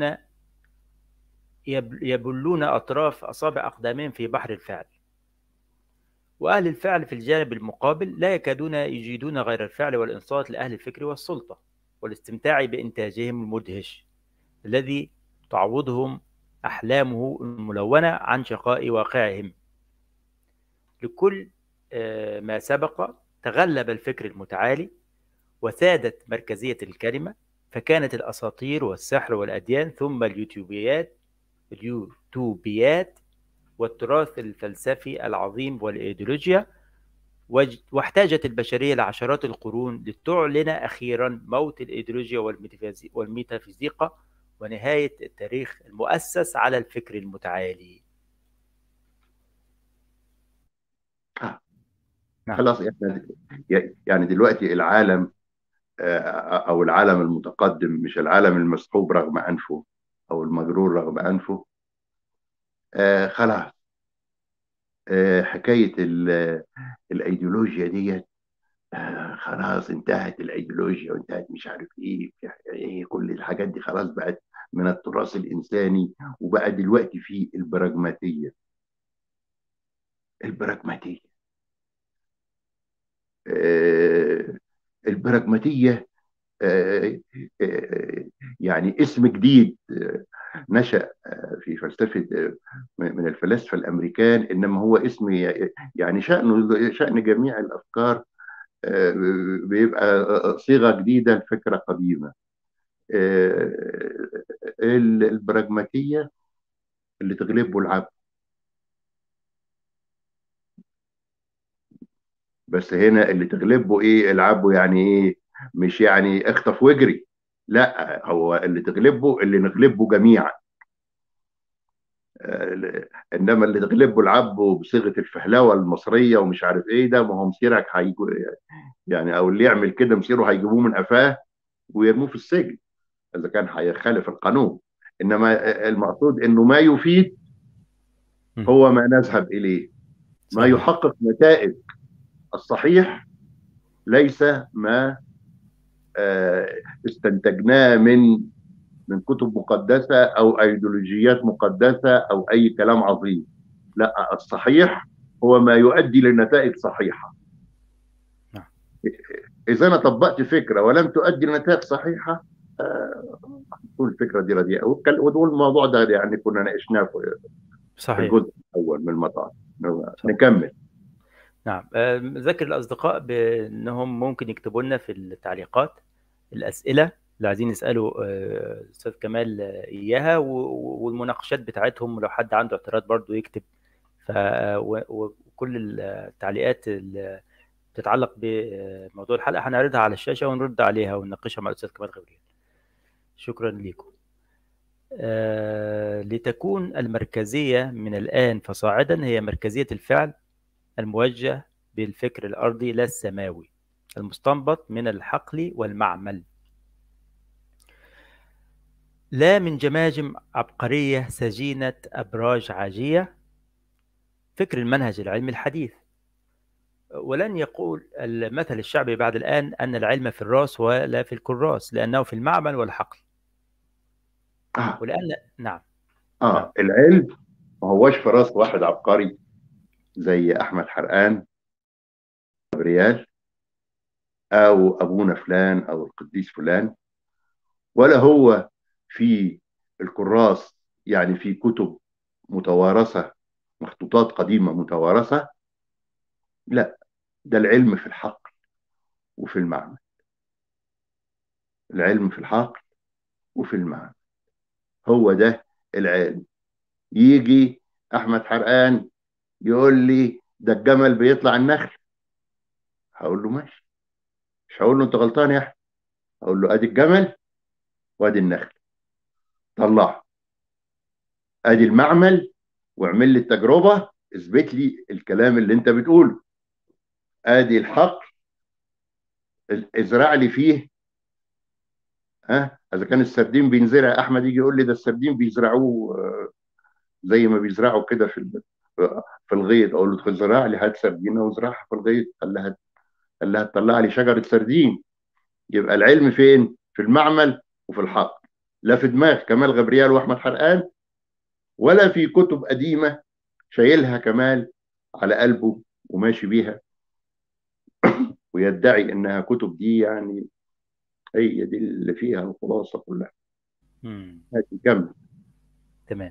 يب... يبلون اطراف اصابع اقدامهم في بحر الفعل وأهل الفعل في الجانب المقابل لا يكادون يجيدون غير الفعل والإنصات لأهل الفكر والسلطة والاستمتاع بإنتاجهم المدهش الذي تعوضهم أحلامه الملونة عن شقاء واقعهم لكل آه، ما سبق تغلب الفكر المتعالي وسادت مركزية الكلمة فكانت الأساطير والسحر والأديان ثم اليوتيوبيات اليوتوبيات والتراث الفلسفي العظيم والإيديولوجيا واحتاجت البشرية لعشرات القرون لتعلن أخيرا موت الإيديولوجيا والميتافيزيقا ونهاية التاريخ المؤسس على الفكر المتعالي آه. نعم. خلاص احنا يعني دلوقتي العالم آه، او العالم المتقدم مش العالم المسحوب رغم انفه او المجرور رغم انفه آه خلاص آه حكايه الايديولوجيا ديت آه خلاص انتهت الايديولوجيا وانتهت مش عارف ايه ايه كل الحاجات دي خلاص بقت من التراث الانساني وبقى دلوقتي في البراجماتيه البراجماتيه آه البراجماتيه آه، آه، يعني اسم جديد آه، نشأ في فلسفة من الفلاسفة الأمريكان إنما هو اسم يعني شأنه شأن جميع الأفكار بيبقى صيغة جديدة لفكرة قديمة البراجماتية اللي تغلبه العبد بس هنا اللي تغلبه ايه العبه يعني ايه مش يعني اخطف واجري لا هو اللي تغلبه اللي نغلبه جميعا آه، انما اللي تغلبه العبه بصيغه الفهلوه المصريه ومش عارف ايه ده ما هو مسيرك هيجو يعني او اللي يعمل كده مسيره هيجيبوه من قفاه ويرموه في السجن اذا كان هيخالف القانون انما المقصود انه ما يفيد هو ما نذهب اليه ما يحقق نتائج الصحيح ليس ما آه، استنتجناه من من كتب مقدسه او ايديولوجيات مقدسه او اي كلام عظيم لا الصحيح هو ما يؤدي لنتائج صحيحه نعم. اذا انا طبقت فكره ولم تؤدي لنتائج صحيحه آه، تكون الفكره دي رديئه والموضوع ده يعني كنا ناقشناه في صحيح. الجزء الاول من المطار نكمل نعم ذكر الأصدقاء بأنهم ممكن يكتبوا لنا في التعليقات الأسئلة اللي عايزين يسألوا آه، أستاذ كمال إياها والمناقشات بتاعتهم لو حد عنده اعتراض برضو يكتب ف وكل التعليقات اللي بتتعلق بموضوع الحلقة هنعرضها على الشاشة ونرد عليها ونناقشها مع الأستاذ كمال غبريل شكرا لكم آه لتكون المركزية من الآن فصاعدا هي مركزية الفعل الموجه بالفكر الأرضي لا السماوي المستنبط من الحقل والمعمل لا من جماجم عبقرية سجينة أبراج عاجية فكر المنهج العلمي الحديث ولن يقول المثل الشعبي بعد الآن أن العلم في الراس ولا في الكراس لأنه في المعمل والحقل آه. ولأن نعم آه نعم. العلم ما هوش في راس واحد عبقري زي احمد حرقان جبريال او ابونا فلان او القديس فلان ولا هو في الكراس يعني في كتب متوارثه مخطوطات قديمه متوارثه لا ده العلم في الحقل وفي المعمل العلم في الحقل وفي المعمل هو ده العلم يجي احمد حرقان يقول لي ده الجمل بيطلع النخل هقول له ماشي مش هقول له انت غلطان يا احمد هقول له ادي الجمل وادي النخل طلعه ادي المعمل واعمل لي التجربه اثبت لي الكلام اللي انت بتقوله ادي الحقل ازرع لي فيه ها اذا كان السردين بينزرع احمد يجي يقول لي ده السردين بيزرعوه آه، زي ما بيزرعوا كده في في الغيط اقول له ادخل زرع لي هات سردينه وزرعها في الغيط خليها خليها تطلع لي شجره سردين يبقى العلم فين؟ في المعمل وفي الحق لا في دماغ كمال غبريال واحمد حرقان ولا في كتب قديمه شايلها كمال على قلبه وماشي بيها ويدعي انها كتب دي يعني هي دي اللي فيها الخلاصه كلها مم. هاتي كمل تمام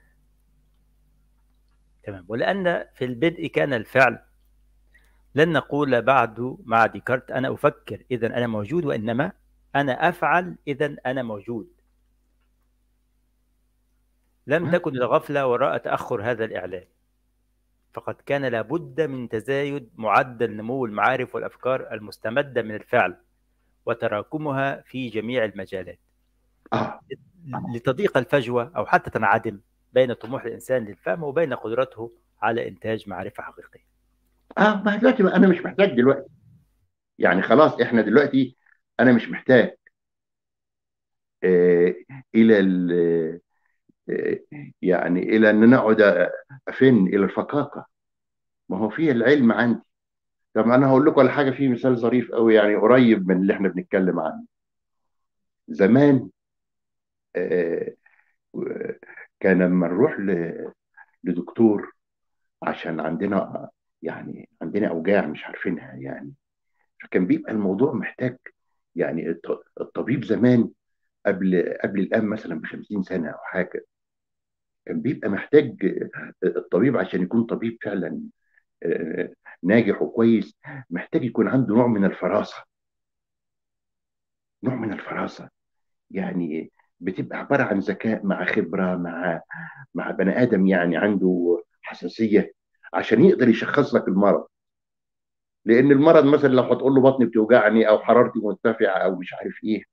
تمام ولأن في البدء كان الفعل لن نقول بعد مع ديكارت أنا أفكر إذا أنا موجود وإنما أنا أفعل إذا أنا موجود لم ها؟ تكن الغفلة وراء تأخر هذا الإعلان فقد كان لابد من تزايد معدل نمو المعارف والأفكار المستمدة من الفعل وتراكمها في جميع المجالات اه لتضيق الفجوة أو حتى تنعدم بين طموح الإنسان للفهم وبين قدرته على إنتاج معرفة حقيقية اه ما دلوقتي بقى انا مش محتاج دلوقتي يعني خلاص احنا دلوقتي انا مش محتاج آه الى ال- آه يعني الى ان نقعد افن الى الفقاقه ما هو في العلم عندي طب انا هقول لكم على حاجه في مثال ظريف قوي يعني قريب من اللي احنا بنتكلم عنه زمان آه و- كان لما نروح ل- لدكتور عشان عندنا يعني عندنا اوجاع مش عارفينها يعني فكان بيبقى الموضوع محتاج يعني الط- الطبيب زمان قبل قبل الان مثلا ب 50 سنه او حاجه كان بيبقى محتاج الطبيب عشان يكون طبيب فعلا آه، ناجح وكويس محتاج يكون عنده نوع من الفراسه نوع من الفراسه يعني بتبقى عباره عن ذكاء مع خبره مع مع بني ادم يعني عنده حساسيه عشان يقدر يشخص لك المرض لان المرض مثلا لو هتقول له بطني بتوجعني او حرارتي مرتفعه او مش عارف ايه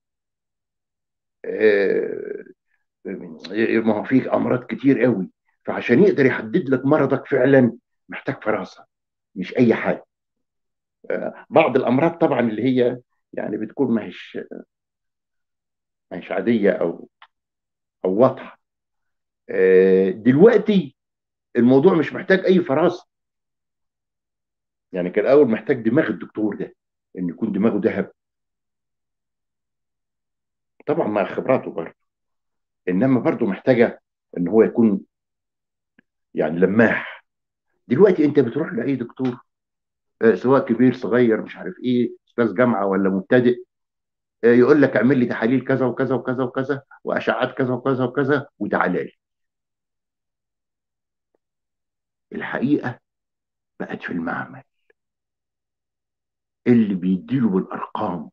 آه، ما هو فيك امراض كتير قوي فعشان يقدر يحدد لك مرضك فعلا محتاج فراسه مش اي حاجه آه، بعض الامراض طبعا اللي هي يعني بتكون ما هيش ما هيش عاديه او او واضحه آه، دلوقتي الموضوع مش محتاج اي فراسه يعني كان الاول محتاج دماغ الدكتور ده ان يكون دماغه ذهب طبعا مع خبراته برضه انما برضه محتاجه ان هو يكون يعني لماح دلوقتي انت بتروح لاي دكتور آه، سواء كبير صغير مش عارف ايه استاذ جامعه ولا مبتدئ آه، يقول لك اعمل لي تحاليل كذا وكذا وكذا وكذا واشعات كذا وكذا وكذا وتعالى لي الحقيقه بقت في المعمل اللي بيديله بالارقام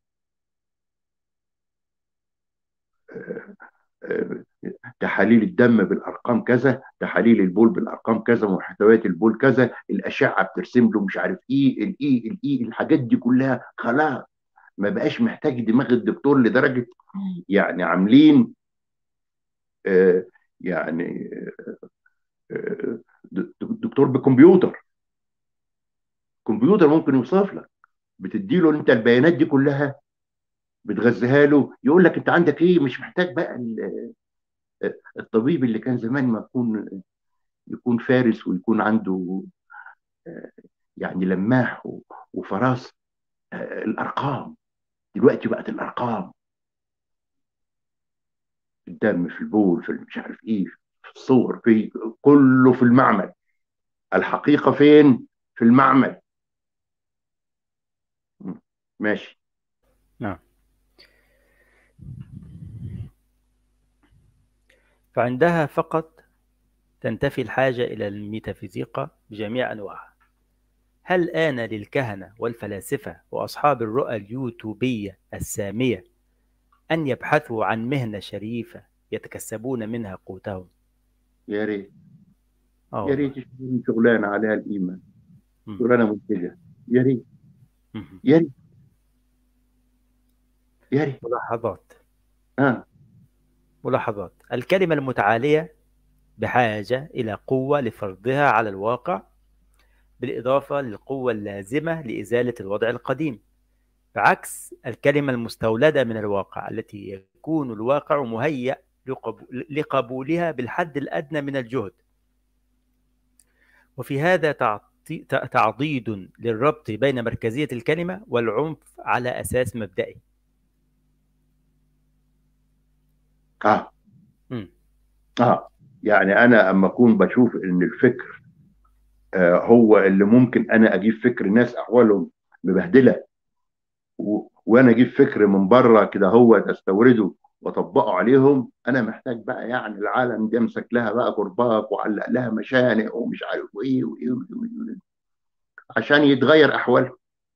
آه، آه، تحاليل الدم بالارقام كذا تحاليل البول بالارقام كذا محتويات البول كذا الاشعه بترسم له مش عارف ايه الاي الاي الحاجات دي كلها خلاص ما بقاش محتاج دماغ الدكتور لدرجه يعني عاملين آه، يعني آه، د- دكتور بكمبيوتر كمبيوتر ممكن يوصف لك بتديله انت البيانات دي كلها بتغذيها له يقول لك انت عندك ايه مش محتاج بقى ال- الطبيب اللي كان زمان ما يكون يكون فارس ويكون عنده آه، يعني لماح و- وفراسه آه، الارقام دلوقتي بقت الارقام الدم في البول في مش عارف ايه في الصور في كله في المعمل الحقيقه فين في المعمل م. ماشي نعم فعندها فقط تنتفي الحاجة إلى الميتافيزيقا بجميع أنواعها هل آن للكهنة والفلاسفة وأصحاب الرؤى اليوتوبية السامية أن يبحثوا عن مهنة شريفة يتكسبون منها قوتهم يا ريت آه يا والله ريت يشوفون شغلانه عليها الايمان مم. شغلانه منتجه يا ريت مم. يا ريت يا ريت ملاحظات اه ملاحظات الكلمة المتعالية بحاجة إلى قوة لفرضها على الواقع بالإضافة للقوة اللازمة لإزالة الوضع القديم بعكس الكلمة المستولدة من الواقع التي يكون الواقع مهيأ لقبو- لقبولها بالحد الأدنى من الجهد وفي هذا تعطي- ت- تعضيد للربط بين مركزية الكلمة والعنف على أساس مبدئي اه مم. اه يعني انا اما اكون بشوف ان الفكر آه، هو اللي ممكن انا اجيب فكر ناس احوالهم مبهدله و- وانا اجيب فكر من بره كده هو استورده واطبقه عليهم انا محتاج بقى يعني العالم دي امسك لها بقى كرباك وعلق لها مشانق ومش عارف ايه وايه وإيه وإيه عشان يتغير احوالهم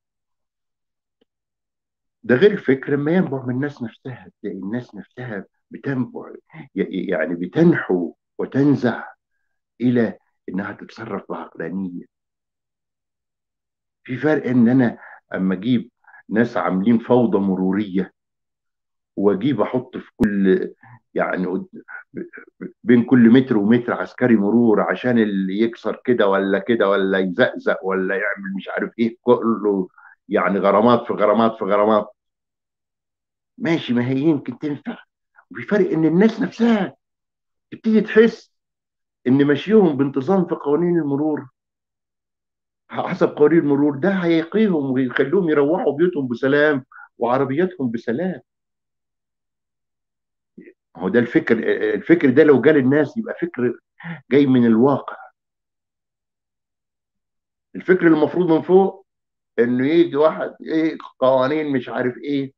ده غير الفكر ما ينبع من الناس نفسها تلاقي الناس نفسها بتنبع ي- يعني بتنحو وتنزع الى انها تتصرف بعقلانيه في فرق ان انا اما اجيب ناس عاملين فوضى مروريه واجيب احط في كل يعني قد- بين كل متر ومتر عسكري مرور عشان اللي يكسر كده ولا كده ولا يزقزق ولا يعمل مش عارف ايه كله يعني غرامات في غرامات في غرامات ماشي ما هي يمكن تنفع وفي فرق ان الناس نفسها تبتدي تحس ان مشيهم بانتظام في قوانين المرور حسب قوانين المرور ده هيقيهم ويخليهم يروحوا بيوتهم بسلام وعربياتهم بسلام هو ده الفكر الفكر ده لو جال الناس يبقى فكر جاي من الواقع الفكر المفروض من فوق انه يجي واحد ايه قوانين مش عارف ايه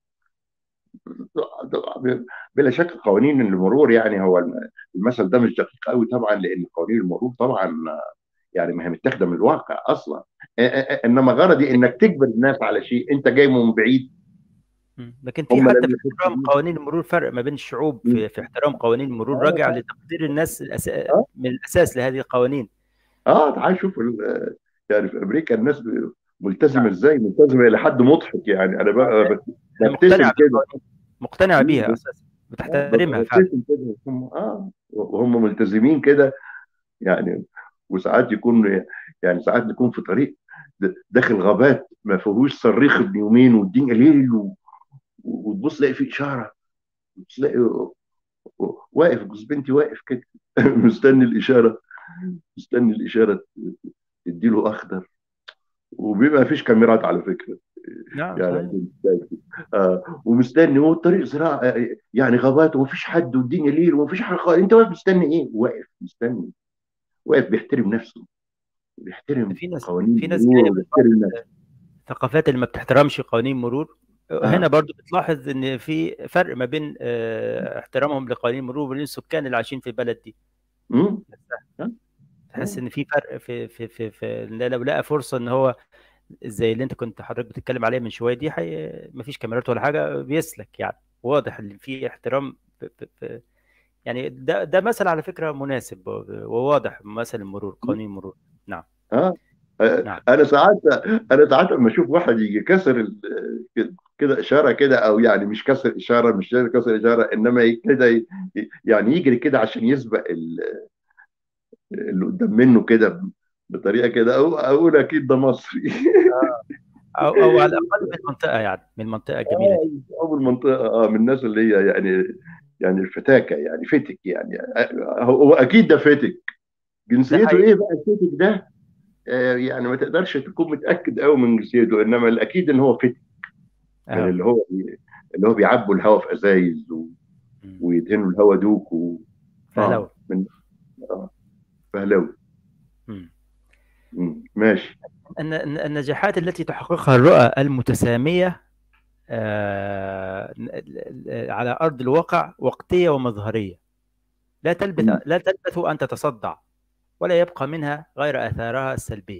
بلا شك قوانين المرور يعني هو الم- المثل ده مش دقيق قوي طبعا لان قوانين المرور طبعا يعني ما هي متاخده من الواقع اصلا آه، آه، آه، انما غرضي انك تجبر الناس على شيء انت جاي من بعيد مم. لكن في هم حتى لم في يحسوا احترام بيه قوانين المرور فرق ما بين الشعوب مم. في, في احترام قوانين المرور اه راجع اه لتقدير الناس الأس... اه من الاساس لهذه القوانين اه تعال شوف ال- يعني في امريكا الناس ب- ملتزمه نعم ازاي ملتزمه الى حد مضحك يعني انا آه، بقى هي بت- هي ببتسم مقتنعه كده بالقوانين مقتنعه مم، بيها بس- اساسا آه، بتحترمها فعلا ببتسم كده هم اه وهم ملتزمين كده يعني وساعات يكون يعني ساعات نكون في طريق د- داخل غابات ما فيهوش صريخ ابن يومين والدنيا ليل و- وتبص تلاقي في اشاره تلاقي واقف جوز بنتي واقف كده مستني الاشاره مستني الاشاره تديله اخضر وبيبقى مفيش كاميرات على فكره نعم يعني صحيح عشان تتأكد. آه ومستني هو الطريق زراعه آه، يعني غابات ومفيش حد والدنيا ليل ومفيش حاجه خالص. انت واقف مستني ايه؟ واقف مستني واقف بيحترم نفسه بيحترم في ناس قوانين في ناس المرور جايه من بعض وبيحترم نفسه الثقافات اللي ما بتحترمش قوانين المرور هنا اه برضو بتلاحظ ان في فرق ما بين آه، احترامهم لقوانين المرور وبين السكان اللي عايشين في البلد دي امم آه، تحس آه. ان في فرق في في في, في إن لو لقى فرصه ان هو زي اللي انت كنت حضرتك بتتكلم عليه من شويه دي حي... مفيش كاميرات ولا حاجه بيسلك يعني واضح ان في احترام ب... ب... ب... يعني ده ده مثل على فكره مناسب وواضح مثل المرور قوانين المرور نعم اه آه، نعم انا ساعات انا ساعات لما اشوف واحد يجي كسر ال- كده كده اشاره كده او يعني مش كسر اشاره مش كسر اشاره انما ي- كده ي- يعني يجري كده عشان يسبق ال- اللي قدام منه كده بطريقه كده أو اقول اكيد ده مصري او او على الاقل من المنطقه يعني من المنطقه الجميله دي او المنطقه اه من الناس اللي هي يعني يعني الفتاكه يعني فتك يعني آه، هو هو اكيد ده فتك ده جنسيته حقيقي ايه بقى الفتك ده آه، يعني ما تقدرش تكون متاكد قوي من جنسيته انما الاكيد ان هو فتك من اه اللي هو بي- اللي هو بيعبوا الهواء في ازايز و- مم. ويدهنوا الهواء دوك و... اه فهلوي من اه فهلوي مم. مم. ماشي ان إن النجاحات التي تحققها الرؤى المتساميه آه، على ارض الواقع وقتيه ومظهريه لا تلبث مم. لا تلبث ان تتصدع ولا يبقى منها غير اثارها السلبيه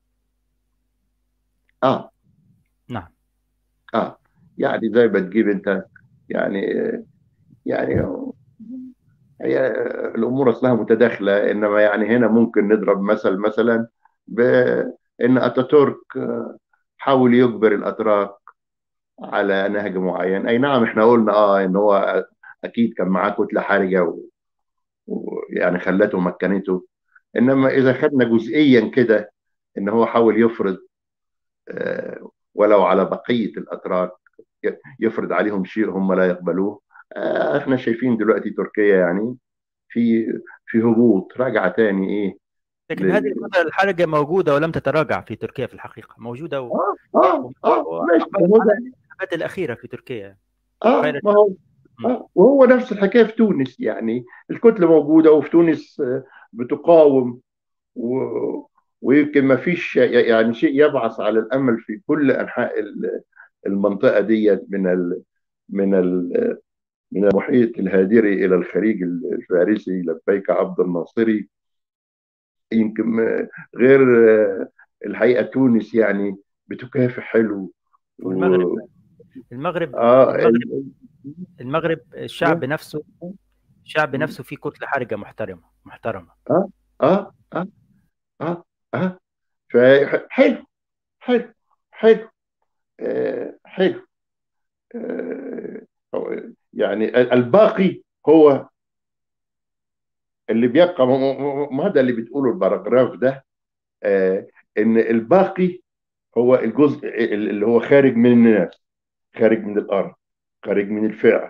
اه نعم اه يعني زي ما تجيب انت يعني يعني هي الامور اصلها متداخله انما يعني هنا ممكن نضرب مثل مثلا بان اتاتورك حاول يجبر الاتراك على نهج معين اي نعم احنا قلنا اه ان هو اكيد كان معاه كتله حرجه ويعني خلته مكنته انما اذا خدنا جزئيا كده ان هو حاول يفرض آه، ولو على بقيه الاتراك يفرض عليهم شيء هم لا يقبلوه آه، احنا شايفين دلوقتي تركيا يعني في في هبوط راجعه تاني ايه لكن هذه الكتله الحرجه موجوده ولم تتراجع في تركيا في الحقيقه موجوده و... اه اه اه ماشي ما هو ده الانتخابات الاخيره في تركيا اه خير ما هو آه وهو نفس الحكايه في تونس يعني الكتله موجوده وفي تونس آه، بتقاوم و... ويمكن ما فيش يعني شيء يبعث على الامل في كل انحاء ال- المنطقه دي من ال من ال من المحيط الهادري الى الخليج الفارسي لبيك عبد الناصري يمكن ما- غير آه، الحقيقه تونس يعني بتكافح حلو والمغرب و... المغرب اه المغرب ال- المغرب الشعب نفسه الشعب نفسه فيه كتلة حرجة محترمة محترمة اه اه اه اه اه فحلو حلو حلو آه حلو آه هو- يعني الباقي هو اللي بيبقى م- م- م- هذا اللي بتقوله الباراجراف ده آه ان الباقي هو الجزء اللي هو خارج من الناس خارج من الارض خارج من الفعل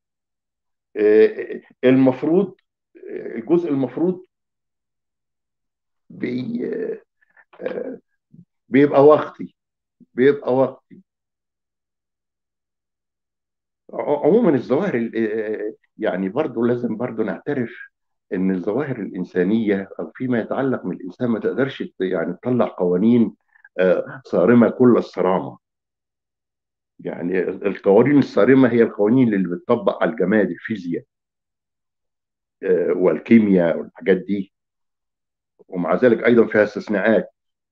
آه المفروض آه، الجزء المفروض بي آه، بيبقى وقتي بيبقى وقتي ع- عموما الظواهر ال- آه، يعني برضو لازم برضو نعترف ان الظواهر الانسانيه او فيما يتعلق من الانسان ما تقدرش ت- يعني تطلع قوانين آه، صارمه كل الصرامه يعني القوانين الصارمه هي القوانين اللي بتطبق على الجماد الفيزياء آه، والكيمياء والحاجات دي ومع ذلك ايضا فيها استثناءات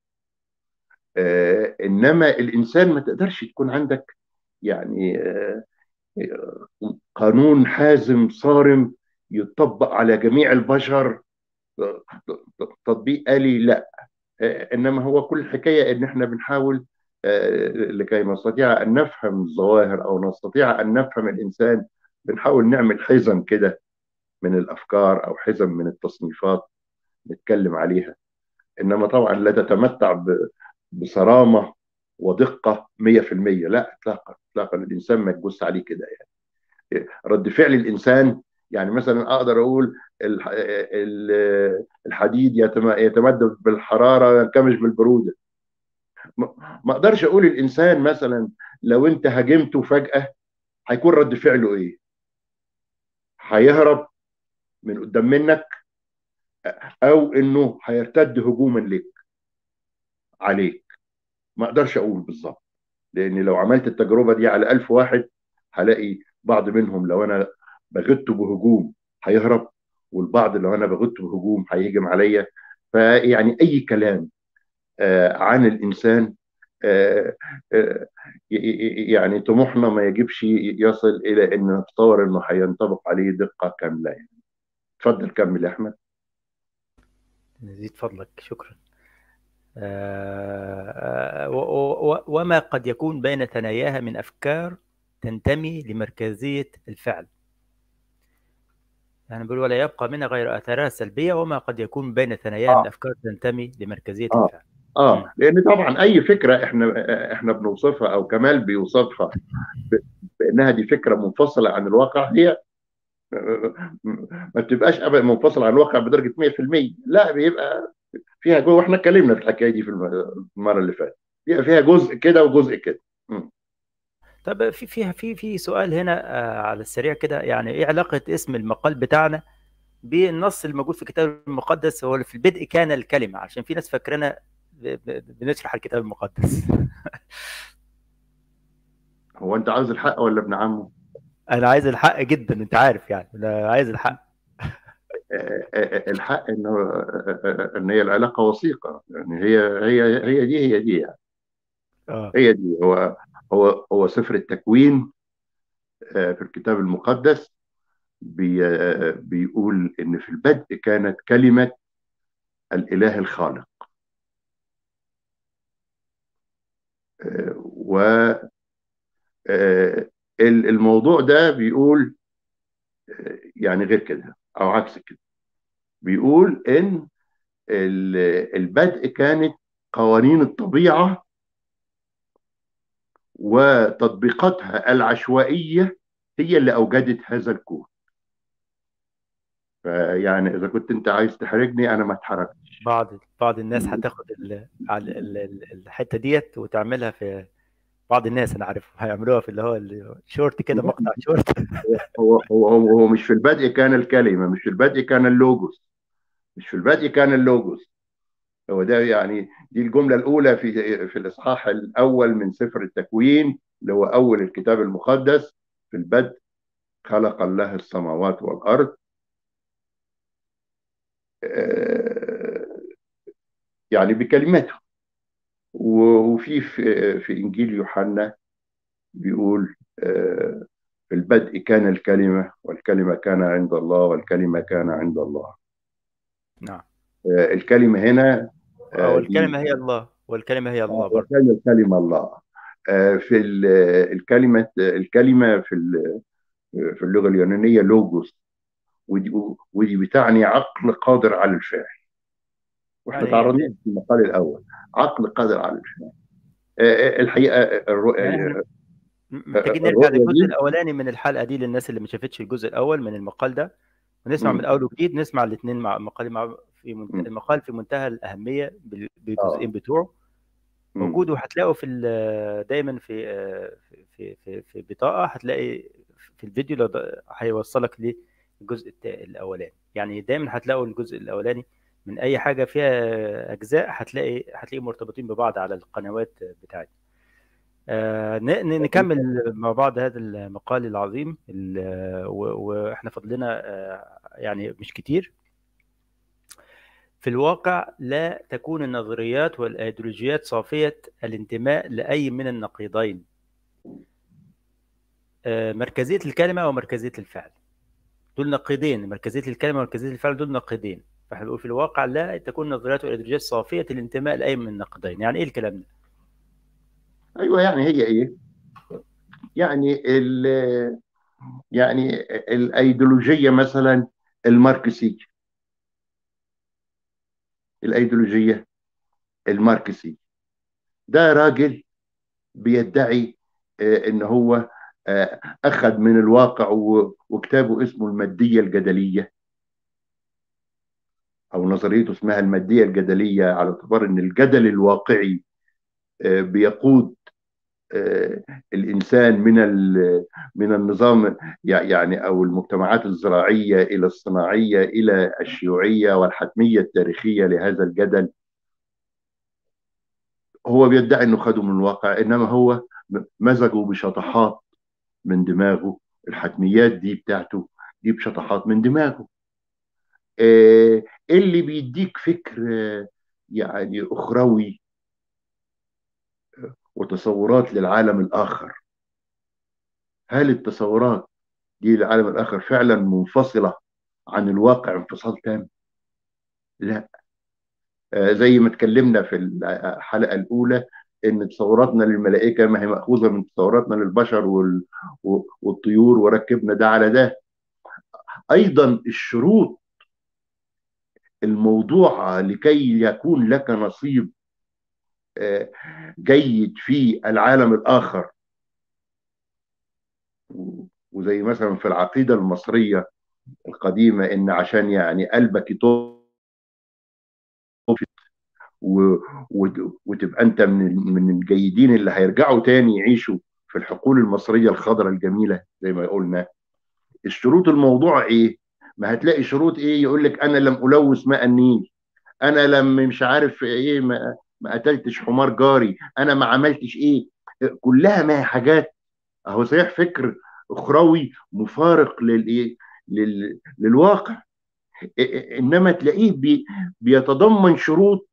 آه، انما الانسان ما تقدرش تكون عندك يعني آه، قانون حازم صارم يطبق على جميع البشر تطبيق آلي لا انما هو كل الحكايه ان احنا بنحاول آه، لكي نستطيع ان نفهم الظواهر او نستطيع ان نفهم الانسان بنحاول نعمل حزم كده من الافكار او حزم من التصنيفات نتكلم عليها انما طبعا لا تتمتع ب- بصرامه ودقه 100% لا اطلاقا اطلاقا الانسان ما يجوز عليه كده يعني رد فعل الانسان يعني مثلا اقدر اقول الح- ال- الحديد يتم- يتمدد بالحراره ينكمش بالبروده ما ما اقدرش اقول الانسان مثلا لو انت هاجمته فجاه هيكون رد فعله ايه؟ هيهرب من قدام منك او انه هيرتد هجوما لك عليك ما اقدرش اقول بالظبط لان لو عملت التجربه دي على ألف واحد هلاقي بعض منهم لو انا بغته بهجوم هيهرب والبعض لو انا بغته بهجوم هيهجم عليا فيعني اي كلام آه، عن الانسان آه، آه، ي- ي- يعني طموحنا ما يجبش يصل الى ان نتصور انه هينطبق عليه دقه كامله يعني. اتفضل كمل يا احمد نزيد فضلك شكرا آه، و- و- وما قد يكون بين ثناياها من أفكار تنتمي لمركزية الفعل يعني بيقول ولا يبقى منها غير آثارها السلبية وما قد يكون بين ثناياها من اه أفكار تنتمي لمركزية اه الفعل مم. اه لان طبعا اي فكره احنا احنا بنوصفها او كمال بيوصفها ب- بانها دي فكره منفصله عن الواقع هي ما بتبقاش ابدا منفصله عن الواقع بدرجه 100% لا بيبقى فيها جزء واحنا اتكلمنا في الحكايه دي في الم- المره اللي فاتت بيبقى فيها جزء كده وجزء كده م. طب في في في في سؤال هنا آه، على السريع كده يعني ايه علاقة اسم المقال بتاعنا بالنص الموجود في الكتاب المقدس هو اللي في البدء كان الكلمة عشان في ناس فاكرنا ب- ب- بنشرح الكتاب المقدس هو انت عاوز الحق ولا ابن عمه؟ انا عايز الحق جدا انت عارف يعني انا عايز الحق آه، آه، الحق انه آه، آه، ان هي العلاقه وثيقه يعني هي هي هي دي هي دي يعني اه هي دي هو هو هو سفر التكوين آه، في الكتاب المقدس بي آه، بيقول ان في البدء كانت كلمه الاله الخالق آه، و آه، ال- الموضوع ده بيقول آه، يعني غير كده او عكس كده بيقول ان ال- البدء كانت قوانين الطبيعه وتطبيقاتها العشوائيه هي اللي اوجدت هذا الكون فيعني اذا كنت انت عايز تحرجني انا ما اتحرجتش بعض بعض الناس هتاخد ال- على ال- ال- الحتة ديت وتعملها في بعض الناس انا عارف هيعملوها في اللي هو الشورت كده مقطع شورت هو هو هو هو مش في البدء كان الكلمه مش في البدء كان اللوجوس مش في البدء كان اللوجوس هو ده يعني دي الجمله الاولى في في الاصحاح الاول من سفر التكوين اللي هو اول الكتاب المقدس في البدء خلق الله السماوات والارض آه، يعني بكلمته وفي في, في انجيل يوحنا بيقول آه، في البدء كان الكلمه والكلمه كان عند الله والكلمه كان عند الله نعم آه، الكلمه هنا آه، والكلمة هي الله والكلمة هي الله برضه وكان الكلمه الله آه، في ال- الكلمه الكلمه في ال- في اللغه اليونانيه لوجوس ودي ودي بتعني عقل قادر على الفعل واحنا يعني تعرضنا في المقال الاول عقل قادر على الفعل آه، آه، الحقيقه الرؤ- يعني إحنا محتاجين نرجع الرؤية للجزء دي الاولاني من الحلقه دي للناس اللي ما شافتش الجزء الاول من المقال ده ونسمع من مم. اول وجديد نسمع الاثنين مع مقال مع في منت... مم. المقال في منتهى الاهميه بال- اه بالجزئين بتوعه مم. موجود وهتلاقوا في ال- دايما في في في في بطاقه هتلاقي في الفيديو لو ده- هيوصلك للجزء التا- الاولاني يعني دايما هتلاقوا الجزء الاولاني من اي حاجه فيها اجزاء هتلاقي هتلاقي مرتبطين ببعض على القنوات بتاعتنا آه، ن- ن- نكمل مع بعض هذا المقال العظيم ال- و- واحنا فضلنا آه، يعني مش كتير في الواقع لا تكون النظريات والايديولوجيات صافية الانتماء لأي من النقيضين آه، مركزية الكلمة ومركزية الفعل دول نقيضين مركزية الكلمة ومركزية الفعل دول نقيضين فاحنا بنقول في الواقع لا تكون النظريات والايديولوجيات صافية الانتماء لأي من النقيضين يعني ايه الكلام ده؟ ايوه يعني هي ايه يعني ال يعني الايديولوجيه مثلا الماركسيه الايديولوجيه الماركسيه ده راجل بيدعي آه، ان هو آه، اخذ من الواقع و- وكتابه اسمه الماديه الجدليه او نظريته اسمها الماديه الجدليه على اعتبار ان الجدل الواقعي آه، بيقود آه، الانسان من ال- من النظام يع- يعني او المجتمعات الزراعيه الى الصناعيه الى الشيوعيه والحتميه التاريخيه لهذا الجدل هو بيدعي انه خده من الواقع انما هو م- مزجه بشطحات من دماغه الحتميات دي بتاعته دي بشطحات من دماغه آه، اللي بيديك فكر آه، يعني اخروي وتصورات للعالم الاخر هل التصورات دي للعالم الاخر فعلا منفصله عن الواقع انفصال تام؟ لا آه، زي ما اتكلمنا في الحلقه الاولى ان تصوراتنا للملائكه ما هي ماخوذه من تصوراتنا للبشر وال- و- والطيور وركبنا ده على ده ايضا الشروط الموضوعه لكي يكون لك نصيب آه، جيد في العالم الاخر و- وزي مثلا في العقيده المصريه القديمه ان عشان يعني قلبك يطوف و... وت- وتبقى انت من من الجيدين اللي هيرجعوا تاني يعيشوا في الحقول المصريه الخضراء الجميله زي ما قلنا الشروط الموضوع ايه؟ ما هتلاقي شروط ايه يقول لك انا لم الوث ماء النيل انا لم مش عارف ايه ما, ما قتلتش حمار جاري انا ما عملتش ايه كلها ما هي حاجات اهو صحيح فكر اخروي مفارق للايه لل... للواقع إ- إ- انما تلاقيه بي... بيتضمن شروط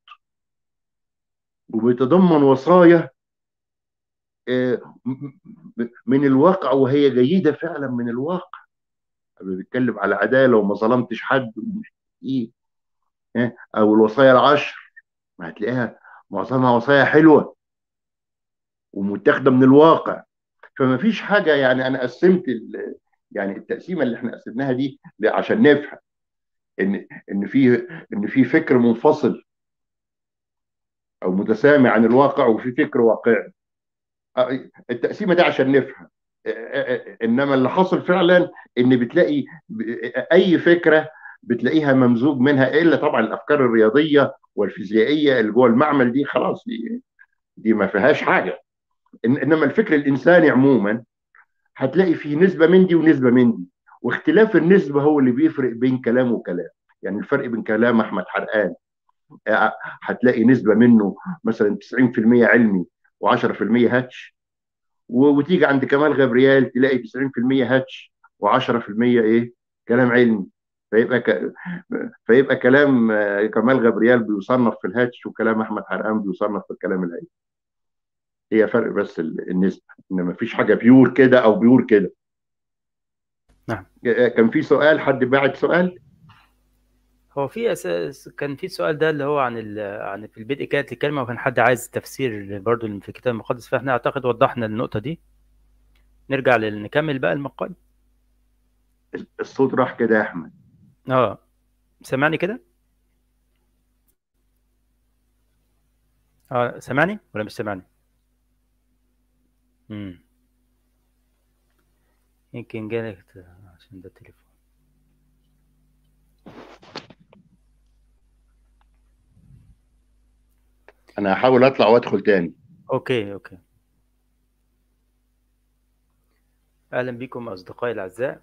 وبيتضمن وصايا آه، م- م- من الواقع وهي جيده فعلا من الواقع بيتكلم على عداله وما ظلمتش حد ومش ايه آه، او الوصايا العشر ما هتلاقيها معظمها وصايا حلوه ومتاخده من الواقع فما فيش حاجه يعني انا قسمت ال- يعني التقسيمه اللي احنا قسمناها دي ل- عشان نفهم ان ان في ان في فكر منفصل او متسامي عن الواقع وفي فكر واقعي آه، التقسيمه دي عشان نفهم آه، آه، آه، انما اللي حصل فعلا ان بتلاقي ب- اي فكره بتلاقيها ممزوج منها الا طبعا الافكار الرياضيه والفيزيائيه اللي جوه المعمل دي خلاص دي دي ما فيهاش حاجه إن- انما الفكر الانساني عموما هتلاقي فيه نسبه من دي ونسبه من دي واختلاف النسبه هو اللي بيفرق بين كلام وكلام يعني الفرق بين كلام احمد حرقان آه، هتلاقي نسبه منه مثلا 90% علمي و10% هاتش و- وتيجي عند كمال غبريال تلاقي 90% هاتش و10% ايه كلام علمي فيبقى ك... فيبقى كلام آه، كمال غبريال بيصنف في الهاتش وكلام احمد حرقان بيصنف في الكلام العلمي هي فرق بس ال- النسبه ان مفيش حاجه بيور كده او بيور كده نعم آه، كان في سؤال حد باعت سؤال هو في أساس كان في سؤال ده اللي هو عن ال... عن في البدء كانت الكلمة وكان حد عايز تفسير برضو في الكتاب المقدس فاحنا اعتقد وضحنا النقطة دي نرجع لل- نكمل بقى المقال الصوت راح كده يا احمد اه سامعني كده اه سامعني ولا مش سامعني امم يمكن جالك عشان ده التليفون انا هحاول اطلع وادخل تاني اوكي اوكي اهلا بكم اصدقائي الاعزاء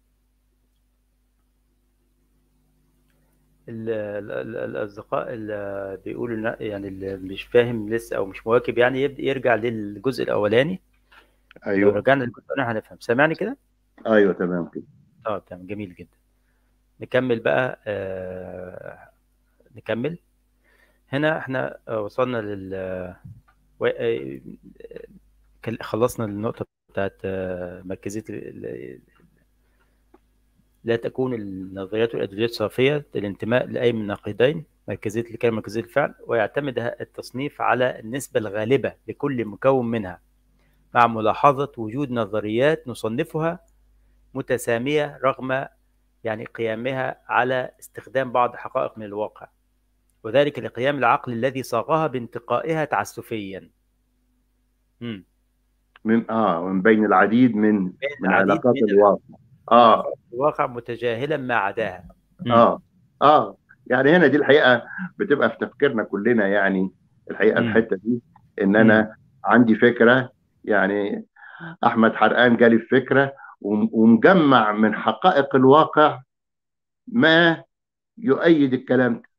ال- ال- ال- الاصدقاء اللي بيقولوا لا- يعني اللي مش فاهم لسه او مش مواكب يعني يبدا يرجع للجزء الاولاني لو ايوه رجعنا للجزء الاولاني هنفهم سامعني كده ايوه تمام كده اه تمام جميل جدا نكمل بقى آه نكمل هنا احنا آه، وصلنا لل و- آه، كل- خلصنا النقطة بتاعت آه، مركزية ال- ال- لا تكون النظريات والأدلة صافية الانتماء لأي من النقيضين مركزية الكلمة مركزية الفعل ويعتمد التصنيف على النسبة الغالبة لكل مكون منها مع ملاحظة وجود نظريات نصنفها متسامية رغم يعني قيامها على استخدام بعض حقائق من الواقع وذلك لقيام العقل الذي صاغها بانتقائها تعسفيا مم. من اه من بين العديد من بين من العديد علاقات من الواقع اه الواقع متجاهلا ما عداها مم. اه اه يعني هنا دي الحقيقه بتبقى في تفكيرنا كلنا يعني الحقيقه مم. الحته دي ان مم. انا عندي فكره يعني احمد حرقان جالي الفكره وم- ومجمع من حقائق الواقع ما يؤيد الكلام ده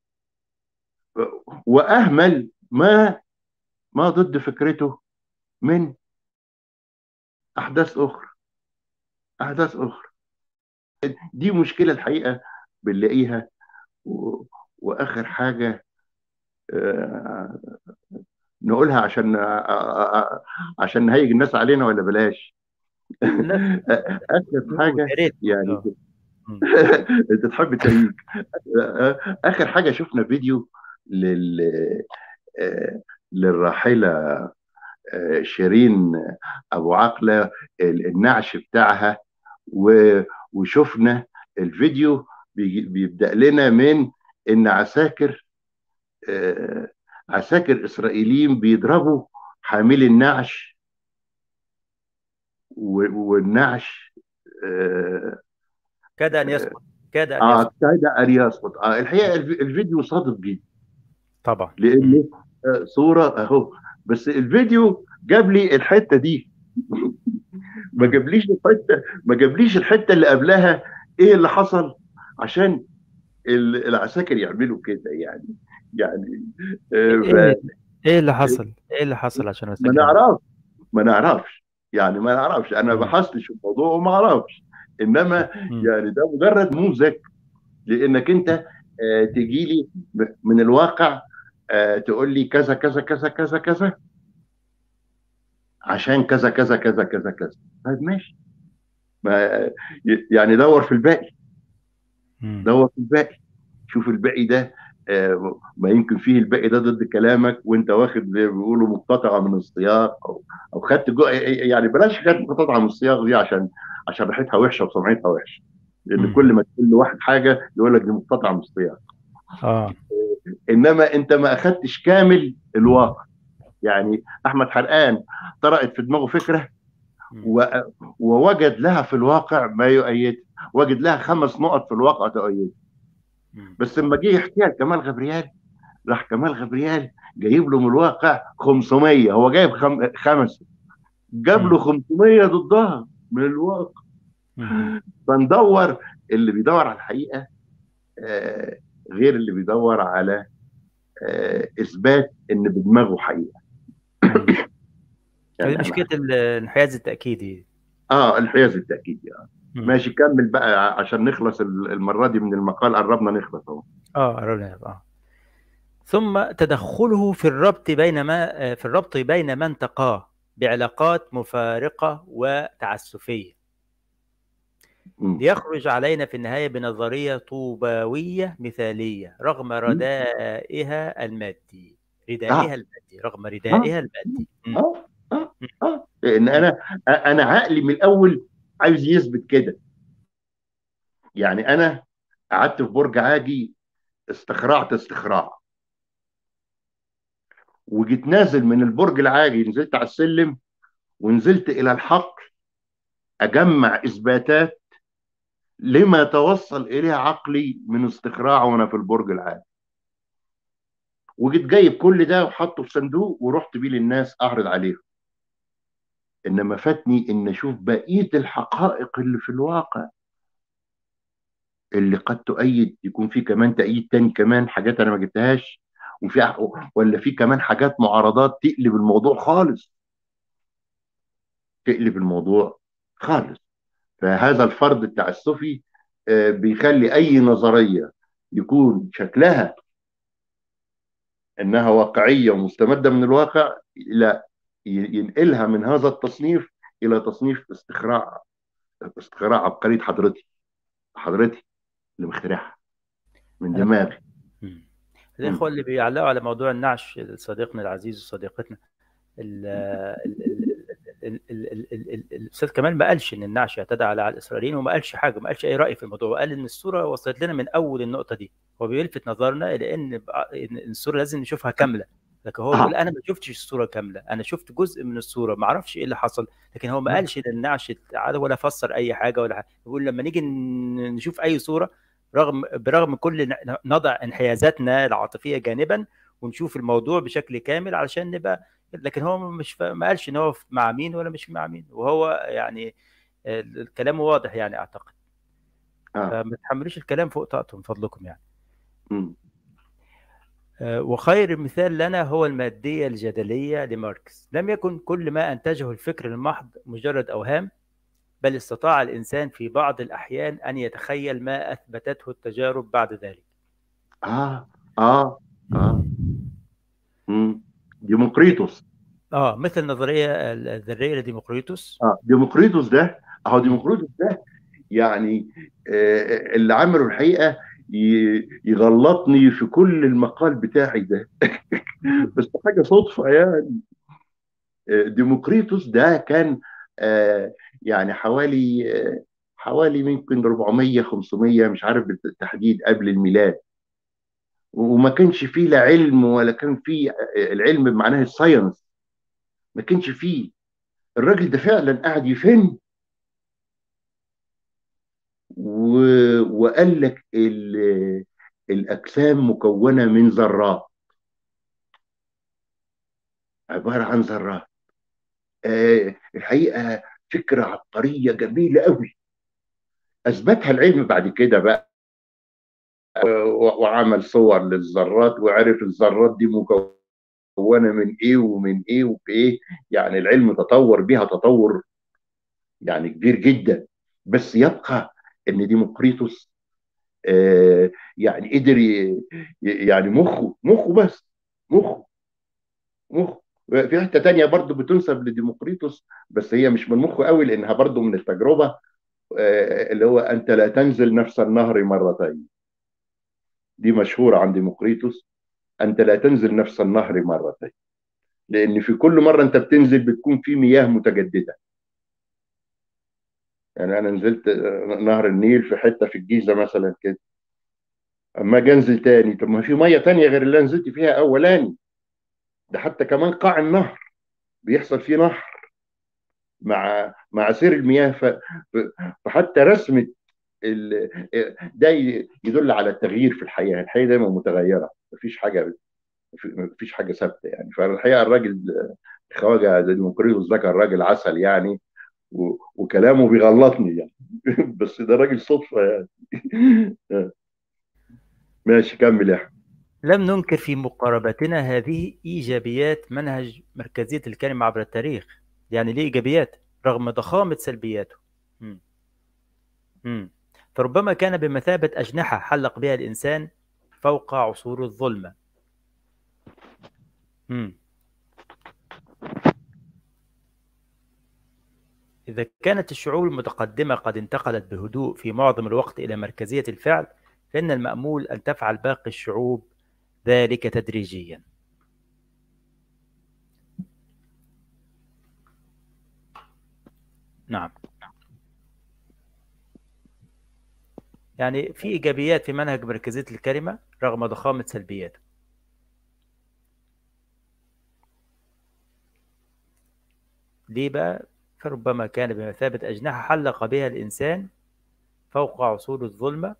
واهمل ما ما ضد فكرته من احداث اخرى احداث اخرى دي مشكله الحقيقه بنلاقيها و... واخر حاجه آه، نقولها عشان آه، آه، آه، عشان نهيج الناس علينا ولا بلاش لا اخر حاجه يا ريت يعني آه. مم. انت تحب تهيج اخر حاجه شفنا فيديو لل آه، للراحله آه، شيرين ابو عقله النعش بتاعها و- وشفنا الفيديو بيجي- بيبدا لنا من ان عساكر آه، عساكر اسرائيليين بيضربوا حاملي النعش و- والنعش اه كاد ان يسقط كاد ان آه، يسقط ابتدى ان يسقط آه الحقيقه الف- الفيديو صادق جدا طبعا مم. لانه آه، صوره اهو بس الفيديو جاب لي الحته دي ما مم. جابليش الحته ما جابليش الحته اللي قبلها ايه اللي حصل عشان ال- العساكر يعملوا كده يعني يعني آه، ف- ايه ايه اللي حصل ايه اللي حصل عشان ما اسجل نعرفش ما نعرفش يعني ما نعرفش انا مم. بحثتش في الموضوع وما اعرفش انما مم. يعني ده مجرد نموذج لانك انت آه، تجي لي م- من الواقع آه، تقول لي كذا كذا كذا كذا كذا عشان كذا كذا كذا كذا كذا طيب ماشي ما يعني دور في الباقي مم. دور في الباقي شوف الباقي ده آه، ما يمكن فيه الباقي ده ضد كلامك وانت واخد زي ما بيقولوا مقتطعه من السياق او او خدت جو يعني بلاش حكايه مقتطعه من السياق دي عشان عشان ريحتها وحشه وسمعتها وحشه لان مم. كل ما تقول لواحد حاجه يقول لك دي مقتطعه من السياق اه انما انت ما اخدتش كامل الواقع يعني احمد حرقان طرقت في دماغه فكره مم. و... ووجد لها في الواقع ما يؤيدها وجد لها خمس نقط في الواقع تؤيدها مم. بس لما جه يحكيها لكمال غبريال راح كمال غبريال جايب له من الواقع 500 هو جايب خم... خمسه جاب له 500 ضدها من الواقع مم. فندور اللي بيدور على الحقيقه آه غير اللي بيدور على آه، اثبات ان بدماغه حقيقه مم. يعني هذه مشكله انا الانحياز التاكيدي اه الحياز التاكيدي آه. مم. ماشي كمل بقى عشان نخلص ال- المره دي من المقال قربنا نخلص اهو اه قررنا اه ثم تدخله في الربط بين ما آه، في الربط بين من تقاه بعلاقات مفارقة وتعسفية مم. ليخرج علينا في النهاية بنظرية طوباوية مثالية رغم مم. ردائها المادي اه ردائها المادي رغم اه ردائها المادي مم. اه اه مم. اه لان مم. انا انا عقلي من الاول عايز يثبت كده يعني انا قعدت في برج عاجي استخرعت استخراع وجيت نازل من البرج العاجي نزلت على السلم ونزلت الى الحقل اجمع اثباتات لما توصل اليه عقلي من استخراع وانا في البرج العاجي وجيت جايب كل ده وحطه في صندوق ورحت بيه للناس اعرض عليهم انما فاتني ان اشوف بقيه الحقائق اللي في الواقع اللي قد تؤيد يكون في كمان تأييد تاني كمان حاجات انا ما جبتهاش وفي ولا في كمان حاجات معارضات تقلب الموضوع خالص تقلب الموضوع خالص فهذا الفرض التعسفي آه، بيخلي اي نظريه يكون شكلها انها واقعيه ومستمده من الواقع لا ي- ينقلها من هذا التصنيف الى تصنيف استخراع استخراع عبقريه حضرتي حضرتي اللي مخترعها من أنا دماغي مم. مم. الإخوة اللي بيعلقوا على موضوع النعش صديقنا العزيز وصديقتنا ال- ال- ال- ال- ال- ال- ال- ال- الاستاذ كمال ما قالش ان النعش يعتدى على على الاسرائيليين وما قالش حاجه ما قالش اي راي في الموضوع وقال ان الصوره وصلت لنا من اول النقطه دي هو بيلفت نظرنا الى ان بع- إن الصوره لازم نشوفها كامله لكن هو بيقول اه انا ما شفتش الصوره كامله انا شفت جزء من الصوره ما اعرفش ايه اللي حصل لكن هو ما قالش ان النعش اتعاد ولا فسر اي حاجه ولا حاجه بيقول لما نيجي ن- نشوف اي صوره رغم برغم كل ن- نضع انحيازاتنا العاطفيه جانبا ونشوف الموضوع بشكل كامل علشان نبقى لكن هو مش فا- ما قالش ان هو مع مين ولا مش مع مين وهو يعني آه، الكلام واضح يعني اعتقد اه فما تحملوش الكلام فوق طاقته من فضلكم يعني مم. آه، وخير مثال لنا هو المادية الجدلية لماركس لم يكن كل ما أنتجه الفكر المحض مجرد أوهام بل استطاع الإنسان في بعض الأحيان أن يتخيل ما أثبتته التجارب بعد ذلك اه اه اه مم. ديمقريطس آه مثل النظرية الذرية لديمقريطس اه ديمقريطس ده اهو مم. ديمقريطس ده يعني آه اللي عمله الحقيقه ي- يغلطني في كل المقال بتاعي ده مم. بس حاجه صدفه يعني آه، ديمقريطس ده كان آه يعني حوالي آه حوالي ممكن 400 500 مش عارف بالتحديد قبل الميلاد وما كانش فيه لا علم ولا كان فيه آه، العلم بمعناه الساينس ما كانش فيه الراجل ده فعلا قاعد يفن و... وقال لك ال... الاجسام مكونه من ذرات عباره عن ذرات آه الحقيقه فكره عبقريه جميله قوي اثبتها العلم بعد كده بقى و- وعمل صور للذرات وعرف الذرات دي مكونه من ايه ومن ايه وبايه يعني العلم تطور بيها تطور يعني كبير جدا بس يبقى ان ديمقريطس آه يعني قدر ي- يعني مخه مخه بس مخه مخه في حته تانية برضو بتنسب لديمقريطس بس هي مش من مخه قوي لانها برضو من التجربه آه اللي هو انت لا تنزل نفس النهر مرتين دي مشهوره عند ديمقريطس انت لا تنزل نفس النهر مرتين لان في كل مره انت بتنزل بتكون في مياه متجدده يعني انا نزلت آه، نهر النيل في حته في الجيزه مثلا كده اما اجي انزل تاني طب ما في ميه تانية غير اللي أنا نزلت فيها اولاني ده حتى كمان قاع النهر بيحصل فيه نهر مع مع سير المياه ف... ف- فحتى رسمه ال... ده ي- يدل على التغيير في الحياه الحياه دايما متغيره مفيش حاجه مفيش حاجه ثابته يعني فالحقيقه الراجل خواجه ديمقريطس ده كان راجل عسل يعني و... وكلامه بيغلطني يعني بس ده راجل صدفه يعني ماشي كمل يا احمد لم ننكر في مقاربتنا هذه إيجابيات منهج مركزية الكلمة عبر التاريخ يعني ليه إيجابيات رغم ضخامة سلبياته مم. مم. فربما كان بمثابة أجنحة حلق بها الإنسان فوق عصور الظلمة مم. إذا كانت الشعوب المتقدمة قد انتقلت بهدوء في معظم الوقت إلى مركزية الفعل فإن المأمول أن تفعل باقي الشعوب ذلك تدريجيا نعم يعني في إيجابيات في منهج مركزية الكلمة رغم ضخامة سلبياته ليه بقى؟ فربما كان بمثابة أجنحة حلق بها الإنسان فوق عصور الظلمة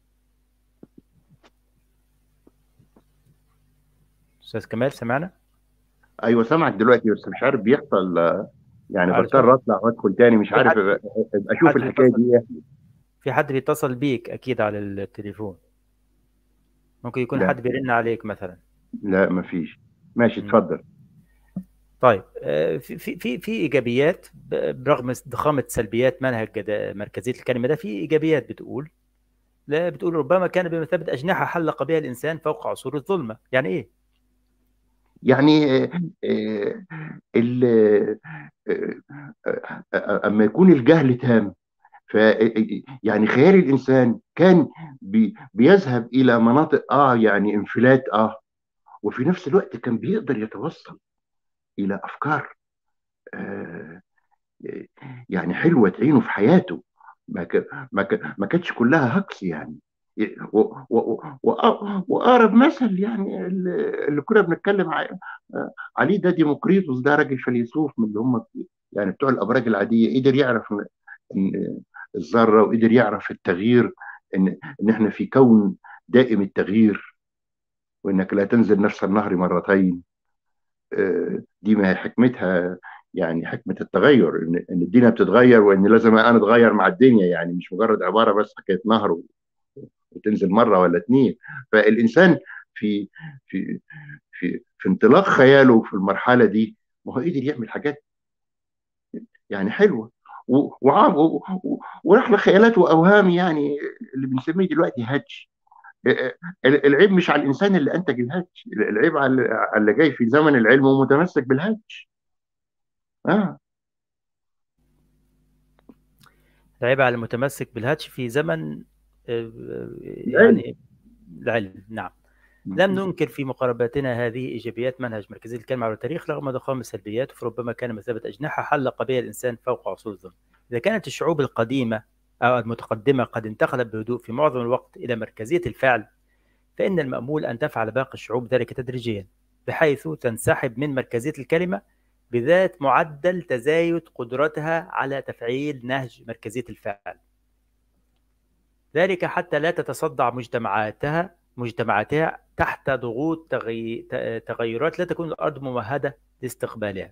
أستاذ كمال سمعنا؟ ايوه سامعك دلوقتي بس مش عارف بيحصل آه، يعني عارف. بضطر اطلع وادخل تاني مش في عارف حد- أبقى اشوف حد الحكايه بيتصل. دي ايه في حد بيتصل بيك أكيد على التليفون ممكن يكون لا. حد بيرن عليك مثلا لا مفيش ماشي مم. اتفضل طيب آه، في في في في ايجابيات ب- برغم ضخامه سلبيات منهج جد- مركزيه الكلمه ده في ايجابيات بتقول لا بتقول ربما كان بمثابه اجنحه حلق بها الانسان فوق عصور الظلمه يعني ايه يعني آه، آه، ال آه، آه، آه، اما يكون الجهل تام ف يعني خيال الانسان كان بي بيذهب الى مناطق اه يعني انفلات اه وفي نفس الوقت كان بيقدر يتوصل الى افكار آه يعني حلوه تعينه في حياته ما ك... ما, ك... ما كانتش كلها هكس يعني و... و... و... واقرب مثل يعني اللي اللي كنا بنتكلم ع- عليه ده ديموكريتوس ده راجل فيلسوف من اللي هم يعني بتوع الابراج العاديه قدر يعرف ان إن الذره وقدر يعرف التغيير ان ان احنا في كون دائم التغيير وانك لا تنزل نفس النهر مرتين آه، دي ما هي حكمتها يعني حكمة التغير ان ان الدنيا بتتغير وان لازم انا اتغير مع الدنيا يعني مش مجرد عبارة بس حكاية نهر و- وتنزل مرة ولا اتنين فالانسان في في في في انطلاق خياله في المرحلة دي ما هو قدر يعمل حاجات يعني حلوة و- وعام و- و- وراح لخيالات واوهام يعني اللي بنسميه دلوقتي هاتش العيب مش على الانسان اللي انتج الهاتش العيب على على اللي جاي في زمن العلم ومتمسك بالهاتش اه العيب على المتمسك بالهاتش في زمن آه، يعني العلم نعم لم ننكر في مقارباتنا هذه ايجابيات منهج مركزيه الكلمه على التاريخ رغم ضخام السلبيات فربما كان مثابه اجنحه حلق بها الانسان فوق عصور الظلم. اذا كانت الشعوب القديمه او المتقدمه قد انتقلت بهدوء في معظم الوقت الى مركزيه الفعل فان المامول ان تفعل باقي الشعوب ذلك تدريجيا بحيث تنسحب من مركزيه الكلمه بذات معدل تزايد قدرتها على تفعيل نهج مركزيه الفعل. ذلك حتى لا تتصدع مجتمعاتها مجتمعاتها تحت ضغوط تغي... ت- تغيرات لا تكون الأرض ممهدة لاستقبالها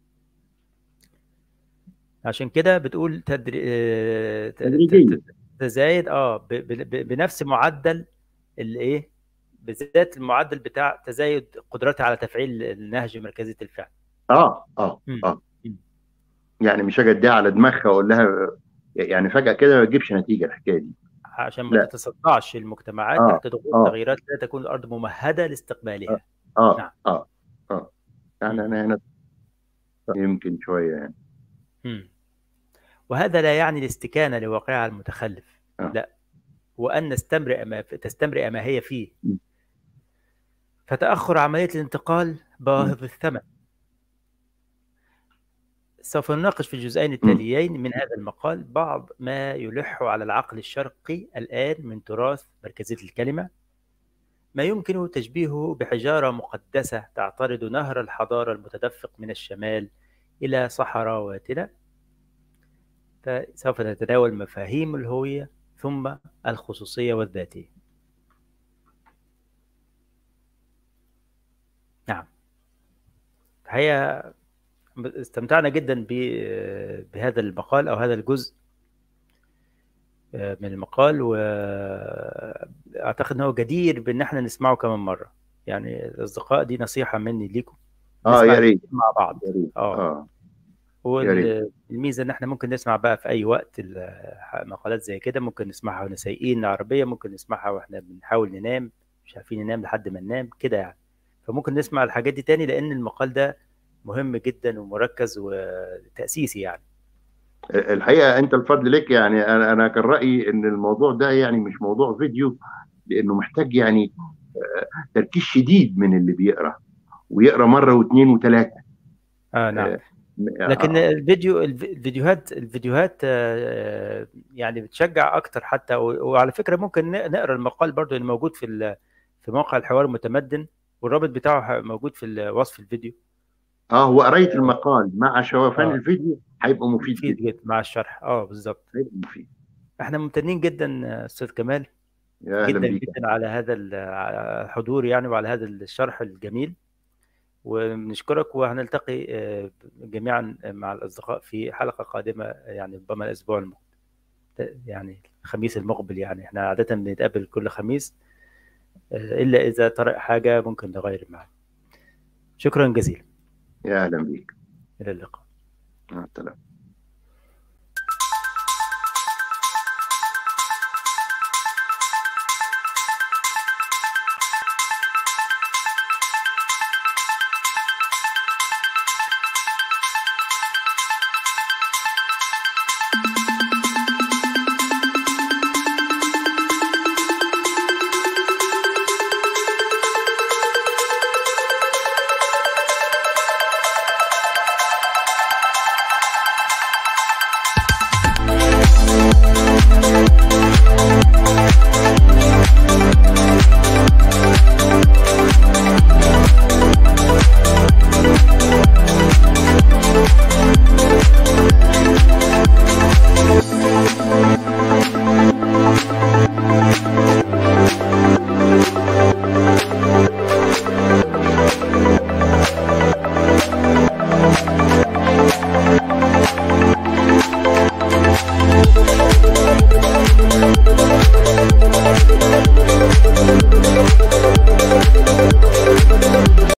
عشان كده بتقول تدري... آه، ت- ت- تدريجيا. ت- تزايد اه ب... ب... ب- بنفس معدل الايه بذات المعدل بتاع تزايد قدرتها على تفعيل النهج مركزية الفعل اه اه مم. اه مم. يعني مش هاجي اديها على دماغها واقول لها يعني فجاه كده ما تجيبش نتيجه الحكايه دي عشان ما لا. تتصدعش المجتمعات آه، تحت ضغوط آه. تغيرات لا تكون الأرض ممهدة لاستقبالها اه نعم. اه اه يعني انا هنا يمكن شويه يعني مم. وهذا لا يعني الاستكانة لواقعها المتخلف آه. لا وأن نستمرئ ما تستمرئ ما هي فيه م. فتأخر عملية الانتقال باهظ الثمن سوف نناقش في الجزئين التاليين من هذا المقال بعض ما يلح على العقل الشرقي الآن من تراث مركزية الكلمة ما يمكن تشبيهه بحجارة مقدسة تعترض نهر الحضارة المتدفق من الشمال إلى صحراواتنا فسوف نتناول مفاهيم الهوية ثم الخصوصية والذاتية نعم هي استمتعنا جدا ب- بهذا المقال أو هذا الجزء آه، من المقال واعتقد ان هو جدير بان احنا نسمعه كمان مره يعني الاصدقاء دي نصيحه مني ليكم اه نسمع يا ريت مع بعض يا ريت اه اه يا ريت والميزه ان احنا ممكن نسمع بقى في اي وقت ال- مقالات زي كده ممكن نسمعها واحنا سايقين العربيه ممكن نسمعها واحنا بنحاول ننام مش عارفين ننام لحد ما ننام كده يعني فممكن نسمع الحاجات دي تاني لان المقال ده مهم جدا ومركز وتاسيسي يعني الحقيقه انت الفضل لك يعني انا انا كان رايي ان الموضوع ده يعني مش موضوع فيديو لانه محتاج يعني آه، تركيز شديد من اللي بيقرا ويقرا مره واثنين وثلاثه اه نعم آه، لكن آه، الفيديو الف- الفيديوهات الفيديوهات آه، يعني بتشجع اكتر حتى و- وعلى فكره ممكن ن- نقرا المقال برضو اللي موجود في ال- في موقع الحوار المتمدن والرابط بتاعه موجود في ال- وصف الفيديو اه هو قرايه المقال مع شوفان اه الفيديو هيبقى مفيد مفيد جدا جدا مع الشرح اه بالظبط هيبقى مفيد احنا ممتنين جدا آه، استاذ كمال يا اهلا جدا بيك جدا على هذا ال- على الحضور يعني وعلى هذا الشرح الجميل ونشكرك وهنلتقي آه، جميعا مع الأصدقاء في حلقة قادمة يعني ربما الأسبوع المقبل يعني الخميس المقبل يعني احنا عادة بنتقابل كل خميس آه، إلا إذا طرأ حاجة ممكن نغير الميعاد شكرا جزيلا يا اهلا بيك إلى اللقاء مع السلامه